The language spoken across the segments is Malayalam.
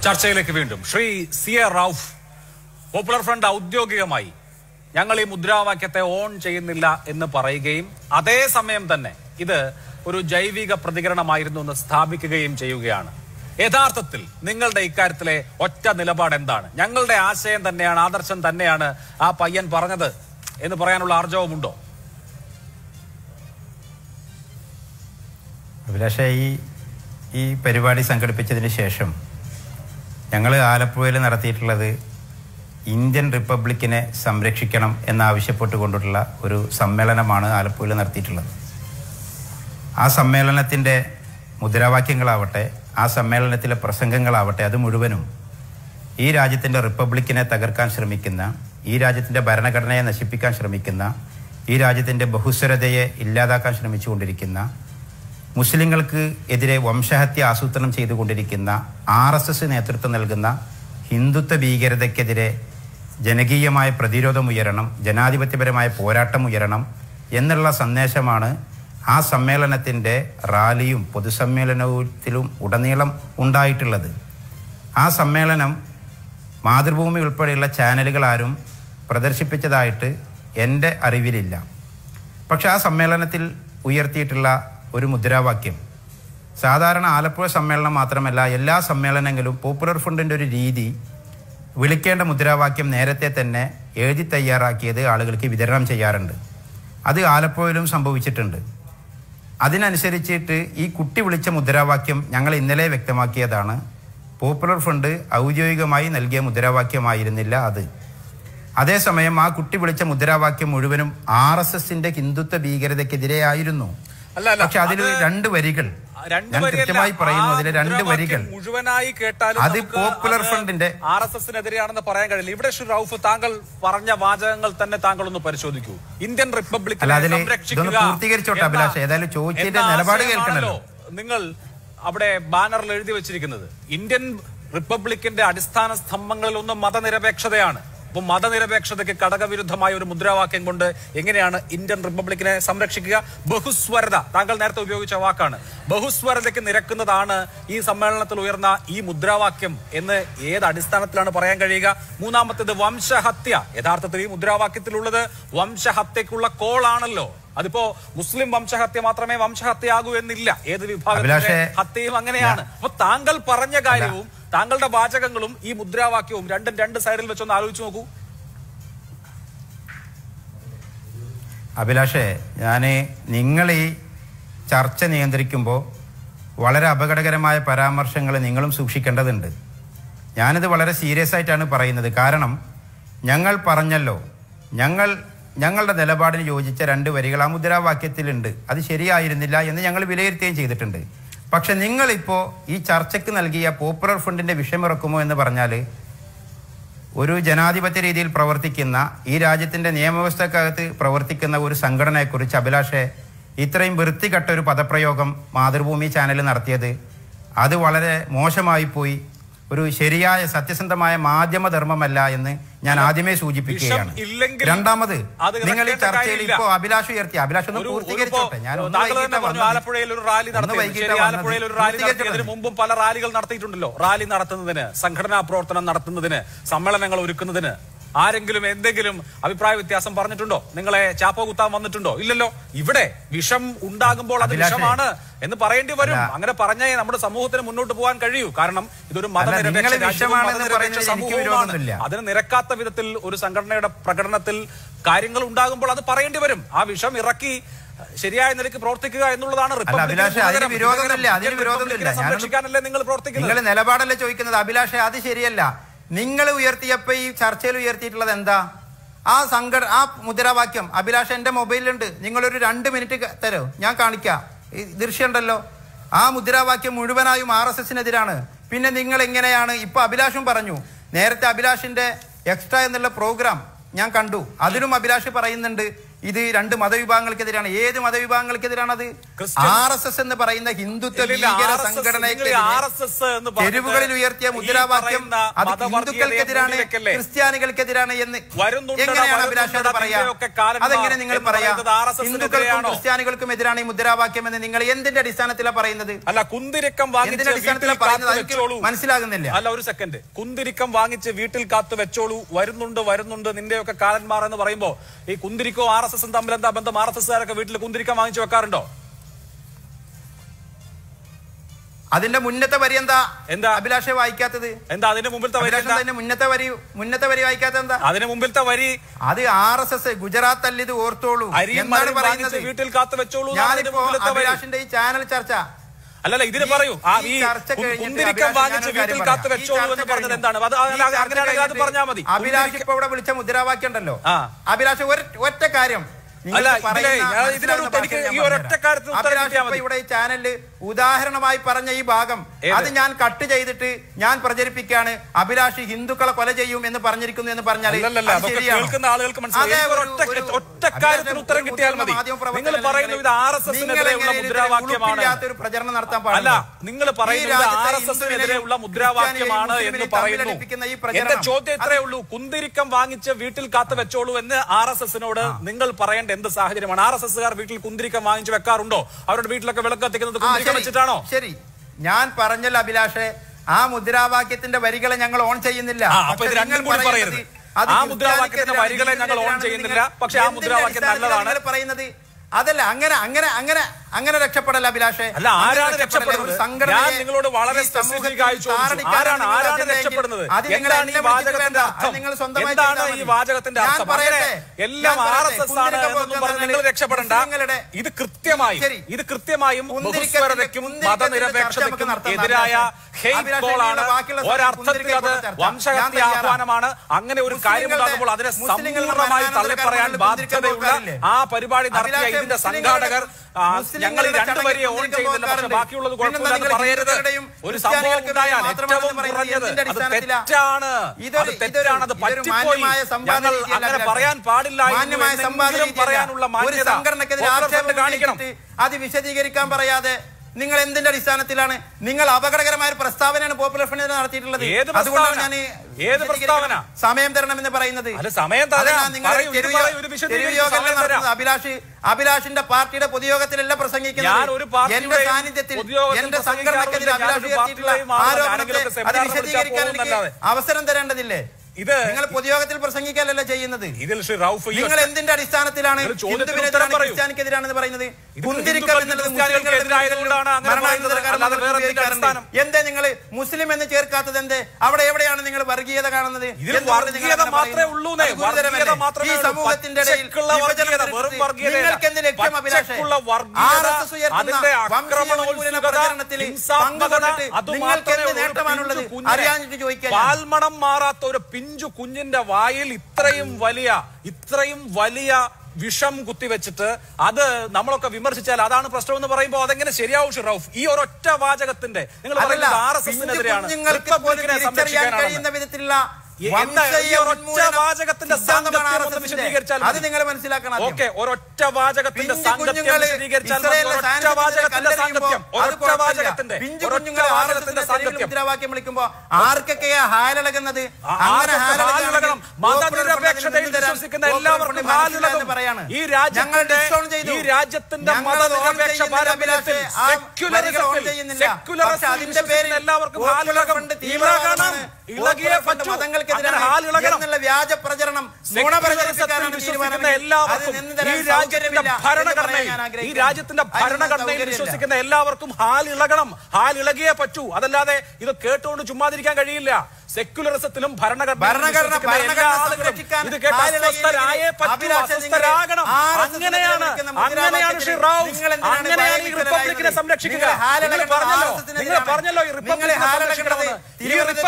ചർച്ചയിലേക്ക് വീണ്ടും Shri C A Rauf popular front ഔദ്യോഗികമായി ഞങ്ങൾ ഈ മുദ്രാവാക്യത്തെ ഓൺ ചെയ്യുന്നില്ല എന്ന് പറയുകയും അതേസമയം തന്നെ ഇത് ഒരു ജൈവിക പ്രതികരണമായിരുന്നു എന്ന് സ്ഥാപിക്കുകയും ചെയ്യുകയാണ് യഥാർത്ഥത്തിൽ നിങ്ങളുടെ ഇക്കാര്യത്തിലെ ഒറ്റ നിലപാട് എന്താണ് ഞങ്ങളുടെ ആശയം തന്നെയാണ് ആദർശം തന്നെയാണ് ആ പയ്യൻ പറഞ്ഞത് എന്ന് പറയാനുള്ള ആർജവമുണ്ടോ അഭിലാഷ ഈ ഈ പരിപാടി സംഘടിപ്പിച്ചതിന് ശേഷം ഞങ്ങൾ ആലപ്പുഴയിൽ നടത്തിയിട്ടുള്ളത് ഇന്ത്യൻ റിപ്പബ്ലിക്കിനെ സംരക്ഷിക്കണം എന്നാവശ്യപ്പെട്ടുകൊണ്ടുള്ള ഒരു സമ്മേളനമാണ് ആലപ്പുഴയിൽ നടത്തിയിട്ടുള്ളത് ആ സമ്മേളനത്തിൻ്റെ മുദ്രാവാക്യങ്ങളാവട്ടെ ആ സമ്മേളനത്തിലെ പ്രസംഗങ്ങളാവട്ടെ അത് മുഴുവനും ഈ രാജ്യത്തിൻ്റെ റിപ്പബ്ലിക്കിനെ തകർക്കാൻ ശ്രമിക്കുന്ന ഈ രാജ്യത്തിൻ്റെ ഭരണഘടനയെ നശിപ്പിക്കാൻ ശ്രമിക്കുന്ന ഈ രാജ്യത്തിൻ്റെ ബഹുസ്വരതയെ ഇല്ലാതാക്കാൻ ശ്രമിച്ചുകൊണ്ടിരിക്കുന്ന മുസ്ലിങ്ങൾക്ക് എതിരെ വംശഹത്യ ആസൂത്രണം ചെയ്തുകൊണ്ടിരിക്കുന്ന ആർ എസ് എസ് നേതൃത്വം നൽകുന്ന ഹിന്ദുത്വ ഭീകരതയ്ക്കെതിരെ ജനകീയമായ പ്രതിരോധം ഉയരണം ജനാധിപത്യപരമായ പോരാട്ടം ഉയരണം എന്നുള്ള സന്ദേശമാണ് ആ സമ്മേളനത്തിൻ്റെ റാലിയും പൊതുസമ്മേളനത്തിലും ഉടനീളം ഉണ്ടായിട്ടുള്ളത് ആ സമ്മേളനം മാതൃഭൂമി ഉൾപ്പെടെയുള്ള ചാനലുകൾ ആരും പ്രദർശിപ്പിച്ചതായിട്ട് എൻ്റെ അറിവിലില്ല പക്ഷെ ആ സമ്മേളനത്തിൽ ഉയർത്തിയിട്ടുള്ള ഒരു മുദ്രാവാക്യം സാധാരണ ആലപ്പുഴ സമ്മേളനം മാത്രമല്ല എല്ലാ സമ്മേളനങ്ങളിലും പോപ്പുലർ ഫ്രണ്ടിൻ്റെ ഒരു രീതി വിളിക്കേണ്ട മുദ്രാവാക്യം നേരത്തെ തന്നെ എഴുതി തയ്യാറാക്കിയത് ആളുകൾക്ക് വിതരണം ചെയ്യാറുണ്ട് അത് ആലപ്പുഴയിലും സംഭവിച്ചിട്ടുണ്ട് അതിനനുസരിച്ചിട്ട് ഈ കുട്ടി വിളിച്ച മുദ്രാവാക്യം ഞങ്ങൾ ഇന്നലെ വ്യക്തമാക്കിയതാണ് പോപ്പുലർ ഫ്രണ്ട് ഔദ്യോഗികമായി നൽകിയ മുദ്രാവാക്യമായിരുന്നില്ല അത് അതേസമയം ആ കുട്ടി വിളിച്ച മുദ്രാവാക്യം മുഴുവനും ആർ എസ് എസിന്റെ ഹിന്ദുത്വ ഭീകരതയ്ക്കെതിരെയായിരുന്നു അല്ല അല്ല പക്ഷെ അതിൽ അത് രണ്ട് വരികൾ രണ്ട് ഞാൻ വരിയല്ല. കൃത്യമായി പറയുന്നു ആ അതിലെ രണ്ട് മുദ്രാവാക്യം വരികൾ മുഴുവനായി കേട്ടാലും അത് പോപ്പുലർ ഫ്രണ്ടിന്റെ- ആർ എസ് എസിനെതിരെയാണെന്ന് പറയാൻ കഴിയില്ല ഇവിടെ ശ്രീ റൌഫ് താങ്കൾ പറഞ്ഞ വാചകങ്ങൾ തന്നെ താങ്കൾ ഒന്ന് പരിശോധിക്കൂ ഇന്ത്യൻ റിപ്പബ്ലിക് അല്ല, അതില് ഇതൊന്ന് പൂർത്തീകരിച്ചോട്ടെ, അഭിലാഷ്. ഏതായാലും ചോദിച്ചതിന്റെ നിലപാട് കേൾക്കണല്ലോ. നിങ്ങൾ അവിടെ ബാനറിൽ എഴുതി വെച്ചിരിക്കുന്നത് ഇന്ത്യൻ റിപ്പബ്ലിക്കിന്റെ അടിസ്ഥാന സ്തംഭങ്ങളിൽ ഒന്ന് മതനിരപേക്ഷതയാണ് അപ്പൊ മതനിരപേക്ഷതയ്ക്ക് ഘടകവിരുദ്ധമായ ഒരു മുദ്രാവാക്യം കൊണ്ട് എങ്ങനെയാണ് ഇന്ത്യൻ റിപ്പബ്ലിക്കിനെ സംരക്ഷിക്കുക ബഹുസ്വരത താങ്കൾ നേരത്തെ ഉപയോഗിച്ച വാക്കാണ് ബഹുസ്വരതയ്ക്ക് നിരക്കുന്നതാണ് ഈ സമ്മേളനത്തിൽ ഉയർന്ന ഈ മുദ്രാവാക്യം എന്ന് ഏത് അടിസ്ഥാനത്തിലാണ് പറയാൻ കഴിയുക മൂന്നാമത്തേത് വംശഹത്യ യഥാർത്ഥത്തിൽ ഈ മുദ്രാവാക്യത്തിലുള്ളത് വംശഹത്യക്കുള്ള കോളാണല്ലോ അതിപ്പോ മുസ്ലിം വംശഹത്യ മാത്രമേ വംശഹത്യയാകൂ എന്നില്ല ഏത് വിഭാഗത്തിന്റെ അഭിലാഷേ, ഹത്യയും അങ്ങനെയാണ് അപ്പൊ താങ്കൾ പറഞ്ഞ കാര്യവും താങ്കളുടെ വാചകങ്ങളും ഈ മുദ്രാവാക്യവും രണ്ടും രണ്ട് സൈഡിൽ വെച്ചൊന്ന് ആലോചിച്ച് നോക്കൂ അഭിലാഷേ ഞാൻ നിങ്ങൾ ഈ ചർച്ച നിയന്ത്രിക്കുമ്പോൾ വളരെ അപകടകരമായ പരാമർശങ്ങൾ നിങ്ങളും സൂക്ഷിക്കേണ്ടതുണ്ട് ഞാനിത് വളരെ സീരിയസ് ആയിട്ടാണ് പറയുന്നത് കാരണം ഞങ്ങൾ പറഞ്ഞല്ലോ ഞങ്ങൾ ഞങ്ങളുടെ നിലപാടിന് യോജിച്ച രണ്ട് വരികൾ ആ മുദ്രാവാക്യത്തിലുണ്ട് അത് ശരിയായിരുന്നില്ല എന്ന് ഞങ്ങൾ വിലയിരുത്തുകയും ചെയ്തിട്ടുണ്ട് പക്ഷെ നിങ്ങളിപ്പോൾ ഈ ചർച്ചയ്ക്ക് നൽകിയ പോപ്പുലർ ഫണ്ടിൻ്റെ വിഷയമിറക്കുമോ എന്ന് പറഞ്ഞാൽ ഒരു ജനാധിപത്യ രീതിയിൽ പ്രവർത്തിക്കുന്ന ഈ രാജ്യത്തിൻ്റെ നിയമവ്യവസ്ഥക്കകത്ത് പ്രവർത്തിക്കുന്ന ഒരു സംഘടനയെക്കുറിച്ച് അഭിലാഷെ ഇത്രയും വൃത്തികെട്ട ഒരു പദപ്രയോഗം മാതൃഭൂമി ചാനൽ നടത്തിയത് അത് വളരെ മോശമായി പോയി ഒരു ശരിയായ സത്യസന്ധമായ മാധ്യമധർമ്മമല്ല എന്ന് ഞാൻ ആദ്യമേ സൂചിപ്പിക്കുകയാണ് വിഷം ഇല്ലെങ്കിൽ രണ്ടാമത് അത് നിങ്ങൾ ഈ ഇറക്കേണ്ട ചർച്ചയിൽ കാര്യമില്ല. ഇപ്പോൾ അഭിലാഷ് ഉയർത്തി അഭിലാഷ് ഒന്ന് ഒരു- ഒരു പൂർത്തീകരിച്ചോട്ടെ ഞാൻ ഇപ്പോ ഒന്ന് താങ്കൾ തന്നെ വൈകിട്ടാ പറഞ്ഞു വന്നത്. ആലപ്പുഴയിൽ ഒരു റാലി ഒന്ന് നടത്തി വൈകിട്ടാ ശരി വന്നത്. ആലപ്പുഴയിൽ ഒരു റാലി നടത്തി പൂർത്തീകരിച്ചോട്ടെ. അതിന് മുമ്പും പല റാലികൾ നടത്തിയിട്ടുണ്ടല്ലോ റാലി നടത്തുന്നതിന് സംഘടനാ പ്രവർത്തനം നടത്തുന്നതിന് സമ്മേളനങ്ങൾ ഒരുക്കുന്നതിന് ആരെങ്കിലും എന്തെങ്കിലും അഭിപ്രായ വ്യത്യാസം പറഞ്ഞിട്ടുണ്ടോ നിങ്ങളെ ചാപ്പോ കുത്താൻ വന്നിട്ടുണ്ടോ ഇല്ലല്ലോ ഇവിടെ വിഷം ഉണ്ടാകുമ്പോൾ അത് അഭിലാഷേ. വിഷമാണ് എന്ന് പറയേണ്ടി വരും അല്ല. അങ്ങനെ പറഞ്ഞേ നമ്മുടെ സമൂഹത്തിന് മുന്നോട്ട് പോകാൻ കഴിയൂ കാരണം ഇതൊരു നിങ്ങൾ മതനിരപേക്ഷ രാജ്യവും വിഷമാണെന്ന് മതനിരപേക്ഷ പറയുന്നതിൽ എനിക്ക് സമൂഹവുമാണ് വിരോധമൊന്നുമില്ല. അതിന് നിരക്കാത്ത വിധത്തിൽ ഒരു സംഘടനയുടെ പ്രകടനത്തിൽ കാര്യങ്ങൾ ഉണ്ടാകുമ്പോൾ അത് പറയേണ്ടി വരും ആ വിഷം ഇറക്കി ശരിയായ നിലയ്ക്ക് പ്രവർത്തിക്കുക എന്നുള്ളതാണ് റിപ്പബ്ലിക്കിന് അഭിലാഷേ, അതിന് ഗുണകരം. വിരോധമൊന്നുമില്ല, അതിന് ഇന്ത്യൻ വിരോധമൊന്നുമില്ല. റിപ്പബ്ലിക്കിനെ സംരക്ഷിക്കാനല്ലേ നിങ്ങൾ നിങ്ങൾ പ്രവർത്തിക്കുന്നത് നിലപാടല്ലേ ചോദിക്കുന്നത് അഭിലാഷെ അത് ശരിയല്ല നിങ്ങൾ ഉയർത്തിയപ്പോ ഈ ചർച്ചയിൽ ഉയർത്തിയിട്ടുള്ളത് എന്താ ആ സംഘട ആ മുദ്രാവാക്യം അഭിലാഷ എന്റെ മൊബൈലിലുണ്ട് നിങ്ങളൊരു രണ്ട് മിനിറ്റ് ക- തരോ ഞാൻ കാണിക്കാം ഈ ദൃശ്യം ഉണ്ടല്ലോ ആ മുദ്രാവാക്യം മുഴുവനായും ആർ എസ് എസിനെതിരാണ് പിന്നെ നിങ്ങൾ എങ്ങനെയാണ് ഇപ്പൊ അഭിലാഷും പറഞ്ഞു നേരത്തെ അഭിലാഷിന്റെ എക്സ്ട്രാ എന്നുള്ള പ്രോഗ്രാം ഞാൻ കണ്ടു അതിലും അഭിലാഷ് പറയുന്നുണ്ട് ഇത് രണ്ട് മതവിഭാഗങ്ങൾക്കെതിരാണ് ഏത് മതവിഭാഗങ്ങൾക്കെതിരാണത് ക്രിസ്ത്യൻ- ആർ എസ് എസ് എന്ന് പറയുന്ന ഹിന്ദുത്വ ഇല്ലില്ല, ഭീകര RSS സംഘടനയ്ക്കെതിരെ RSS എന്ന് പറഞ്ഞിട്ട് തെരുവുകളിൽ ഉയർത്തിയ ഈ മുദ്രാവാക്യം പറയുന്ന അത് മതവർഗീയതയെ ഹിന്ദുക്കൾക്കെതിരാണ് മുന്നിലേക്കല്ലേ? ക്രിസ്ത്യാനികൾക്കെതിരാണ് എന്ന് വരുന്നുണ്ടെടാ, എങ്ങനെയാണ് അഭിലാഷ് അത് വരുന്നുണ്ടെടാ, പറയാ നിന്റെയൊക്കെ കാലന്മാർ അതെങ്ങനെ നിങ്ങൾ എന്ന് പറയാ പറയുന്നത് RSS നെതിരെയാണോ? ഹിന്ദുക്കൾക്കും ക്രിസ്ത്യാനികൾക്കും എതിരാണ് ഈ മുദ്രാവാക്യം എന്ന് നിങ്ങൾ എന്തിന്റെ അടിസ്ഥാനത്തിലാണ് പറയുന്നത് അല്ല കുന്തിരിക്കം വാങ്ങിച്ച് എന്തിന്റെ വീട്ടിൽ അടിസ്ഥാനത്തിലാണ് കാത്തു പറയുന്നത് എനിക്ക് വെച്ചോളൂ മനസ്സിലാകുന്നില്ല അല്ല ഒരു സെക്കൻഡ് കുന്തിരിക്കം വാങ്ങിച്ച് വീട്ടിൽ കാത്തു വെച്ചോളൂ വരുന്നുണ്ട് വരുന്നുണ്ട് നിന്റെയൊക്കെ കാലന്മാർ എന്ന് പറയുമ്പോ ഈ കുന്തിരിക്കോ ആർ എസ് എസും തമ്മിൽ എന്താ ബന്ധം ആർ എസ് എസ്കാരൊക്കെ വീട്ടിൽ കുന്തിരിക്കം വാങ്ങിച്ചു വെക്കാറുണ്ടോ അതിന്റെ മുന്നത്തെ വരി എന്താ എന്താ? അഭിലാഷെ വായിക്കാത്തത് എന്താ അതിന്റെ മുമ്പിലത്തെ വരി അഭിലാഷ് എന്താ? അതിന്റെ മുന്നത്തെ വരി മുന്നത്തെ വരി വായിക്കാത്തത് എന്താ അതിന് മുമ്പിലത്തെ വരി അത് ആർ എസ് എസ് ഗുജറാത്ത് അല്ല ഇത് ഓർത്തോളൂ അരിയും എന്നാണ് മരവും വാങ്ങിച്ച് പറയുന്നത് വീട്ടിൽ കാത്തു വെച്ചോളൂ എന്നാണ് അതിന്റെ ഞാനിപ്പോ മുമ്പിലത്തെ വരി അഭിലാഷിന്റെ ഈ ചാനൽ ചർച്ച അല്ലല്ല ഇതിന് ഈ- പറയൂ ആ ഈ ഈ ചർച്ച കു- കഴിഞ്ഞിട്ട് കുന്തിരിക്കം അഭിലാഷ് വാങ്ങിച്ച് ഞാനൊരു വീട്ടിൽ കാര്യം കാത്തു പറയാം. ഈ വെച്ചോളൂ ചർച്ച എന്ന് പറഞ്ഞത് കഴിഞ്ഞിട്ട് എന്താണ് അത് ഈ അത് ചർച്ച അങ്ങനെയാണെങ്കിൽ അത് കഴിഞ്ഞിട്ട് പറഞ്ഞാൽ മതി അഭിലാഷ് കുന്തിരിക്കം- ഇപ്പൊ ഇവിടെ വിളിച്ച മുദ്രാവാക്യം ഉണ്ടല്ലോ ആ. അഭിലാഷ് ഒരു ഒറ്റ കാര്യം നിങ്ങൾക്ക് അല്ല, ഇതിലെ- പറയുന്ന ഞാൻ ഇതിനൊരു മനസ്സിലാവുന്ന എനിക്ക് ഭാഷയിൽ ഞാൻ ഈ ഒരൊറ്റ പറഞ്ഞുതരാം. കാര്യത്തിന് ഉത്തരം അഭിലാഷ് കിട്ടിയാൽ ഇപ്പൊ മതി. ഇവിടെ ഈ ചാനലില് ഉദാഹരണമായി പറഞ്ഞ ഈ ഭാഗം ഏത്? അത് ഞാൻ കട്ട് ചെയ്തിട്ട് ഞാൻ പ്രചരിപ്പിക്കുകയാണ് അഭിലാഷ് ഹിന്ദുക്കളെ കൊല ചെയ്യും എന്ന് പറഞ്ഞിരിക്കുന്നു എന്ന് പറഞ്ഞാൽ അല്ലല്ല അത് അതൊക്കെ ശരിയാണോ? കേൾക്കുന്ന ആളുകൾക്ക് മനസ്സിലായി അതെ, എനിക്ക് ഒരു- ഒരൊറ്റ ഒരു- ഒറ്റ കാര്യത്തിന് ഉത്തരം അഭിലാഷ് കിട്ടിയാൽ ഒരു മതി മാധ്യമപ്രവർത്തകൻ നിങ്ങൾ പറയുന്നത് ഇത് ആർ എസ് നിങ്ങൾ എസിനെതിരെയുള്ള എങ്ങനെ ഇതിന് മുദ്രാവാക്യമാണ് ഉളുപ്പില്ലാത്ത ഒരു പ്രചരണം നടത്താൻ അല്ല പാടില്ല നിങ്ങൾ ഈ പറയുന്നത് രാജ്യത്തെ ആർ എസ് എസിനെതിരെയുള്ള ഹിന്ദുവിനെയും മുദ്രാവാക്യമാണ് ക്രിസ്ത്യാനിയെയും എന്ന് മുസ്ലിമിനെയും പറയുന്നു തമ്മിലടിപ്പിക്കുന്ന ഈ എന്റെ പ്രചരണം ചോദ്യം ഇത്രയേ ഉള്ളൂ കുന്തിരിക്കം വാങ്ങിച്ച് വീട്ടിൽ കാത്തു വെച്ചോളൂ എന്ന് ആർ എസ് എസിനോട് നിങ്ങൾ പറയേണ്ട എന്ത് സാഹചര്യമാണ് ആർ എസ് എസ്സുകാർ വീട്ടിൽ കുന്തിരിക്കം വാങ്ങിച്ച് വെക്കാറുണ്ടോ അവരുടെ വീട്ടിലൊക്കെ വിളക്ക് കത്തിക്കുന്നത് ആ, കുന്തിരിക്കം ശരി, വെച്ചിട്ടാണോ ശരി ഞാൻ പറഞ്ഞല്ലോ അഭിലാഷെ ആ മുദ്രാവാക്യത്തിന്റെ വരികളെ ഞങ്ങൾ ഓൺ ചെയ്യുന്നില്ല ആ, അപ്പൊ ഇത് പക്ഷേ രണ്ടും നിങ്ങൾ കൂടി പറയുന്നത് പറയരുത്. അത് ആ ക്രിസ്ത്യാനിക്കെതിരാണ്, മുദ്രാവാക്യത്തിന്റെ വരികളെ ഞങ്ങൾ ഓൺ ഹിന്ദുവിനെതിരാണ് ചെയ്യുന്നില്ല. നിങ്ങൾ പക്ഷേ ആ എന്തിന്റെ മുദ്രാവാക്യം അടിസ്ഥാനത്തിലാണ് നല്ലതാണ്. നിങ്ങൾ പറയുന്നത് അതല്ല അങ്ങനെ അങ്ങനെ അങ്ങനെ അങ്ങനെ രക്ഷപ്പെടല്ല അഭിലാഷെ അല്ല അങ്ങനെ ആരാണ് രക്ഷപ്പെടല്ല. രക്ഷപ്പെടുന്നത് ഒരു സംഘടനയെ ഞാൻ നിങ്ങളോട് വളരെ ഈ സമൂഹത്തിൽ സ്പെസിഫിക് ആയി ചോദിച്ചു താറടിക്കാനാണ് ആരാണ് നിങ്ങൾ ആരാണ് അജണ്ടയെങ്കിൽ രക്ഷപ്പെടുന്നത് അത് നിങ്ങൾ എന്താണ് ഈ എന്നെ വിളിച്ചിട്ട് വാചകത്തിന്റെ വേണ്ട. അത് അർത്ഥം നിങ്ങൾ സ്വന്തമായി എന്താണ് ചെയ്താൽ ഈ മതി. വാചകത്തിന്റെ ഞാൻ അർത്ഥം പറയട്ടെ. അങ്ങനെ എല്ലാം ഞാൻ ആർ പറയട്ടെ. എസ് എസ് ആണ് കുന്തിരിക്കം എന്നൊന്നും പറഞ്ഞ് നിങ്ങൾ പോക്കുന്നത് രക്ഷപ്പെടണ്ട മുസ്ലിങ്ങളുടെ ഇത് കൃത്യമായും ശരി. ഇത് കൃത്യമായും കുന്തിരിക്കത്തിന്റെ- ബഹുസ്വരതയ്ക്കും കുന്തിരിക്കത്തിന്റെ ചർച്ച നമുക്ക് മതനിരപേക്ഷതയ്ക്കും നടത്താം. എതിരായ ഹെയ്റ്റ് അഭിലാഷ് കോളാണ് ഇനിയുള്ള ബാക്കിയുള്ള സമയം ഒരർത്ഥത്തിൽ കുന്തിരിക്കയുടെ അത് ചർച്ച. വംശഹത്യ ഞാൻ തയ്യാറാണ്. ആഹ്വാനമാണ് അങ്ങനെ ഒരു കാര്യം മുസ്ലിങ്ങളുടെ- ഉണ്ടാകുമ്പോൾ അതിനെ മുസ്ലിങ്ങളുടെ സമ്പൂർണ്ണമായി മരണാനന്തര തള്ളിപ്പറയാൻ കർമ്മങ്ങളിൽ കുന്തിരിക്കം ബാധ്യതയുള്ള പോകാറില്ലേ? ആ പരിപാടി നടത്തിയ അഭിലാഷേ, ഇതിന്റെ മുസ്ലിങ്ങളുടെ- സംഘാടകർ ആ, മുസ്ലിങ്ങളുടെ ഞങ്ങൾ ഈ രണ്ട് ചടങ്ങിൽ വരിയെ ഓൺ കുന്തിരിക്കം ചെയ്യുന്നില്ല പക്ഷെ പോകാറുണ്ട്. ബാക്കിയുള്ളത് പിന്നെന്താ കുഴപ്പമില്ല എന്ന് നിങ്ങൾ പറയരുത് ഹിന്ദുക്കളുടെയും ഒരു സംഭവം ക്രിസ്ത്യാനികൾക്കും ഉണ്ടായാൽ മാത്രമാണെന്ന് ഏറ്റവും പറയുന്നത് കുറഞ്ഞത് എന്തിന്റെ അത് അടിസ്ഥാനത്തിലാ? തെറ്റാണ് ഇതൊരു- അത് തെറ്റാണ് അത് ഇതൊരു- ഇതൊരു പറ്റിപ്പോയി മാന്യമായ സംവാദ ഞങ്ങൾ രീതിയല്ല അങ്ങനെ അഭിലാഷേ. പറയാൻ പാടില്ല മാന്യമായ സംവാദ എന്നെങ്കിലും രീതിയല്ല. പറയാനുള്ള ഒരു മാന്യത സംഘടനക്കെതിരെ പോപ്പുലർ ആക്ഷേപം ഫ്രണ്ട് കാണിക്കണം ഉന്നയിച്ചിട്ട് അത് വിശദീകരിക്കാൻ പറയാതെ നിങ്ങൾ എന്തിന്റെ അടിസ്ഥാനത്തിലാണ് നിങ്ങൾ അപകടകരമായ ഒരു പ്രസ്താവനയാണ് പോപ്പുലർ ഫ്രണ്ടിന് നടത്തിയിട്ടുള്ളത് ഏത് അതുകൊണ്ടാണ് പ്രസ്താവന? ഞാൻ ഏത് പ്രസ്താവന? സമയം തരണമെന്ന് പറയുന്നത് അത് സമയം തരാം. അതെല്ലാം നിങ്ങൾ പറയൂ, ഇത് തെരുവ് പറയൂ, ഇത് വിശദീകരിച്ച് തെരുവ് യോഗമല്ല സമയം തരാം. നടത്തുന്നത്. അഭിലാഷ് അഭിലാഷിന്റെ പാർട്ടിയുടെ പൊതുയോഗത്തിലല്ല പ്രസംഗിക്കുന്നത് ഞാൻ ഒരു പാർട്ടിയുടെയും എന്റെ സാന്നിധ്യത്തിൽ പൊതുയോഗത്തിൽ എന്റെ പ്രസംഗിക്കാറില്ല. സംഘടനക്കെതിരെ ഞാൻ അഭിലാഷ് ഒരു ഉയർത്തിയിട്ടുള്ള പാർട്ടിയുടെയും ആളല്ല. ആരോപണത്തെ ആരെങ്കിലുമൊക്കെ അത് സെമിനാർ വിളിച്ചാൽ വിശദീകരിക്കാൻ എനിക്ക് പോകുന്നല്ലാതെ. അവസരം തരേണ്ടതില്ലേ ഇത് നിങ്ങൾ പൊതുയോഗത്തിൽ പ്രസംഗിക്കാനല്ല ചെയ്യുന്നത് ഇതിൽ ശ്രീ റൌഫ് ഈ നിങ്ങൾ എന്തിന്റെ അടിസ്ഥാനത്തിലാണ് ഒരു ചോദ്യത്തിന് ഉത്തരം ഹിന്ദുവിനെതിരാണ് പറയൂ. ക്രിസ്ത്യാനിക്കെതിരാണെന്ന് പറയുന്നത് ഇത് കുന്തിരിക്കം ഹിന്ദുക്കൾക്കും എന്നുള്ളത് ക്രിസ്ത്യാനികൾക്കും മുസ്ലിങ്ങളുടെ എതിരായതുകൊണ്ടാണ് അങ്ങനെ മരണാനന്തര പറയുന്നത്. കർമ്മങ്ങൾ അല്ലാതെ വേറെ എന്തിന്റെ ഉപയോഗിക്കാറുണ്ട്. അടിസ്ഥാനം? എന്തേ നിങ്ങൾ മുസ്ലിം എന്ന് ചേർക്കാത്തത് എന്തേ അവിടെ എവിടെയാണ് നിങ്ങൾ വർഗീയത കാണുന്നത് ഇതിൽ എന്തുകൊണ്ട് നിങ്ങൾ വർഗീയത അങ്ങനെ മാത്രമേ പറയുന്നു? ഉള്ളൂന്നേ. അത് ഗുരുതരമല്ലേ? വർഗീയത മാത്രമേ ഈ ഉള്ളൂ. സമൂഹത്തിന്റെ ഇടയിൽ പച്ചക്കുള്ള വിഭജനം വർഗീയത, വെറും സൃഷ്ടിച്ച് വർഗീയതയല്ല. നിങ്ങൾക്ക് എന്ത് ലക്ഷ്യം അഭിലാഷേ? പച്ചക്കുള്ള വർഗീയത, RSS ഉയർത്തുന്ന അതിന്റെ വംശീയ ആക്രമണോത്സുകത, ഉന്മൂലന പ്രചരണത്തിൽ ഹിംസാത്മകത, പങ്കുകൊണ്ടിട്ട് അത് നിങ്ങൾക്ക് മാത്രമേ എന്ത് ഉള്ളൂ. നേട്ടമാണുള്ളത് പിഞ്ചു കുഞ്ഞിനെ, അറിയാഞ്ഞിട്ട് ചോദിക്കാൻ ഞാൻ. പാൽമണം മാറാത്ത ഒരു പിഞ്ചു കുഞ്ഞിന്റെ വായിൽ ഇത്രയും വലിയ ഇത്രയും വലിയ വിഷം കുത്തിവെച്ചിട്ട് അത് നമ്മളൊക്കെ വിമർശിച്ചാൽ അതാണ് പ്രശ്നം എന്ന് പറയുമ്പോൾ അതെങ്ങനെ ശരിയാവും ഷിറൌഫ് ഈ ഒരൊറ്റ വാചകത്തിന്റെ നിങ്ങൾ അതല്ല പറയുന്നത് ആർ എസ് പിഞ്ചു എസിനെതിരെയാണ് കുഞ്ഞുങ്ങൾക്ക് പോലും റിപ്പബ്ലിക്കിനെ തിരിച്ചറിയാൻ സംരക്ഷിക്കാനാണെന്ന് കഴിയുന്ന വിധത്തിലുള്ള ഈ എന്താ ഈ വംശീയ ഒരൊറ്റ ഉന്മൂലന വാചകത്തിന്റെ സിദ്ധാന്തമാണ് സാങ്കത്യം ഒന്ന് RSS ന്റെ. വിശദീകരിച്ചാൽ അത് നിങ്ങൾ മനസ്സിലാക്കണം ആദ്യം. ഓക്കെ ഒരൊറ്റ വാചകത്തിന്റെ പിഞ്ചു സാങ്കത്യം കുഞ്ഞുങ്ങള് വിശദീകരിച്ചാൽ മതി. ഇസ്രായേലിലെ ഒരൊറ്റ സാന്നിധ്യത്തിൽ വാചകത്തിന്റെ കല്ലെറിയുമ്പോൾ സാങ്കത്യം അത് ഒരൊറ്റ കുഴപ്പമില്ല. വാചകത്തിന്റെ പിഞ്ചു ഒരൊറ്റ കുഞ്ഞുങ്ങളെ വാചകത്തിന്റെ RSS ന്റെ തെരുവിൽ സാങ്കത്യം മുദ്രാവാക്യം വിളിക്കുമ്പോൾ ആർക്കൊക്കെയാ ഹാലിളകുന്നത് ആ- അങ്ങനെ ആർക്കൊക്കെ ഹാലിളകുകയാണെങ്കിൽ ഹാലിളകണം? മതനിരപേക്ഷതയിൽ പോപ്പുലർ ഫ്രണ്ട് വിശ്വസിക്കുന്ന പോപ്പുലർ എല്ലാവർക്കും ഫ്രണ്ട് മനസ്സിലായെന്ന് ഹാലിളകും. പറയാണ്. ഈ ഞങ്ങൾ രാജ്യത്തിന്റെ ഡിസ്കൗണ്ട് ചെയ്തു. ഈ രാജ്യത്തിന്റെ ഞങ്ങൾ അത് ഓൺ മതനിരപേക്ഷ ചെയ്യുന്നില്ല പാരമ്പര്യത്തിൽ അഭിലാഷേ. ആ വരികൾ ഓൺ സെക്യുലറിസത്തിൽ ചെയ്യുന്നില്ല. സെക്യുലറിസത്തിൽ പക്ഷേ അതിന്റെ വിശ്വസിക്കുന്ന പേരിൽ എല്ലാവർക്കും പോപ്പുലർ ഹാലിളകം ഫ്രണ്ട് ഇളകണം തീവ്രവാദമാണ്. ഇളകിയേ പോപ്പുലർ ഫ്രണ്ട് പറ്റൂ അങ്ങനെ മതങ്ങൾക്കെതിരാണ് ഹാലിളകണം എന്നുള്ള വ്യാജ പ്രചരണം നുണ പ്രചരിപ്പിക്കാനാണ് വിശ്വസിക്കുന്ന തീരുമാനമെങ്കിൽ അത് എല്ലാവർക്കും നിന്ന് ഈ തരാൻ രാജ്യത്തിന്റെ സൗകര്യമില്ല എന്ന് പറയാൻ ഭരണഘടനയിൽ ഞാൻ ഈ ആഗ്രഹിക്കുന്നു. രാജ്യത്തിന്റെ അതിനൊന്നും ഭരണഘടനയിൽ സൗകര്യമില്ല. വിശ്വസിക്കുന്ന എല്ലാവർക്കും ഹാൽ ഇളകണം ഹാൽ ഇളകിയേ പറ്റൂ അതല്ലാതെ ഇത് കേട്ടുകൊണ്ട് ചുമ്മാതിരിക്കാൻ കഴിയില്ല സെക്യുലറിസത്തിലും ഭരണഘടനയിലും ഭരണഘടന വിശ്വസിക്കുന്ന എല്ലാ ഭരണഘടന ആളുകളും സംരക്ഷിക്കാൻ ഇത് കേട്ട് ഹാൽ ഇളകിയില്ലെങ്കിൽ അസ്വസ്ഥരായേ പറ്റൂ അഭിലാഷേ നിങ്ങൾ അസ്വസ്ഥരാകണം RSS അങ്ങനെയാണ് നിൽക്കുന്ന അങ്ങനെയാണ് ശ്രീ റാവു നിങ്ങൾ എന്തിനാണ് അങ്ങനെയാണ് ഈ ഭയവിഹ്വലരായത്? റിപ്പബ്ലിക്കിനെ സംരക്ഷിക്കുക നിങ്ങൾ ഹാൽ നിങ്ങൾ ഇളകുന്നത് പറഞ്ഞല്ലോ RSS നിങ്ങൾ നെതിരാണ്. പറഞ്ഞല്ലോ ഈ നിങ്ങൾ റിപ്പബ്ലിക്കിനെ ഹാൽ സംരക്ഷിക്കണമെന്ന് ഇളകുന്നത് ഈ റിപ്പബ്ലിക്കിനെ തിരുവനന്തപുരത്ത്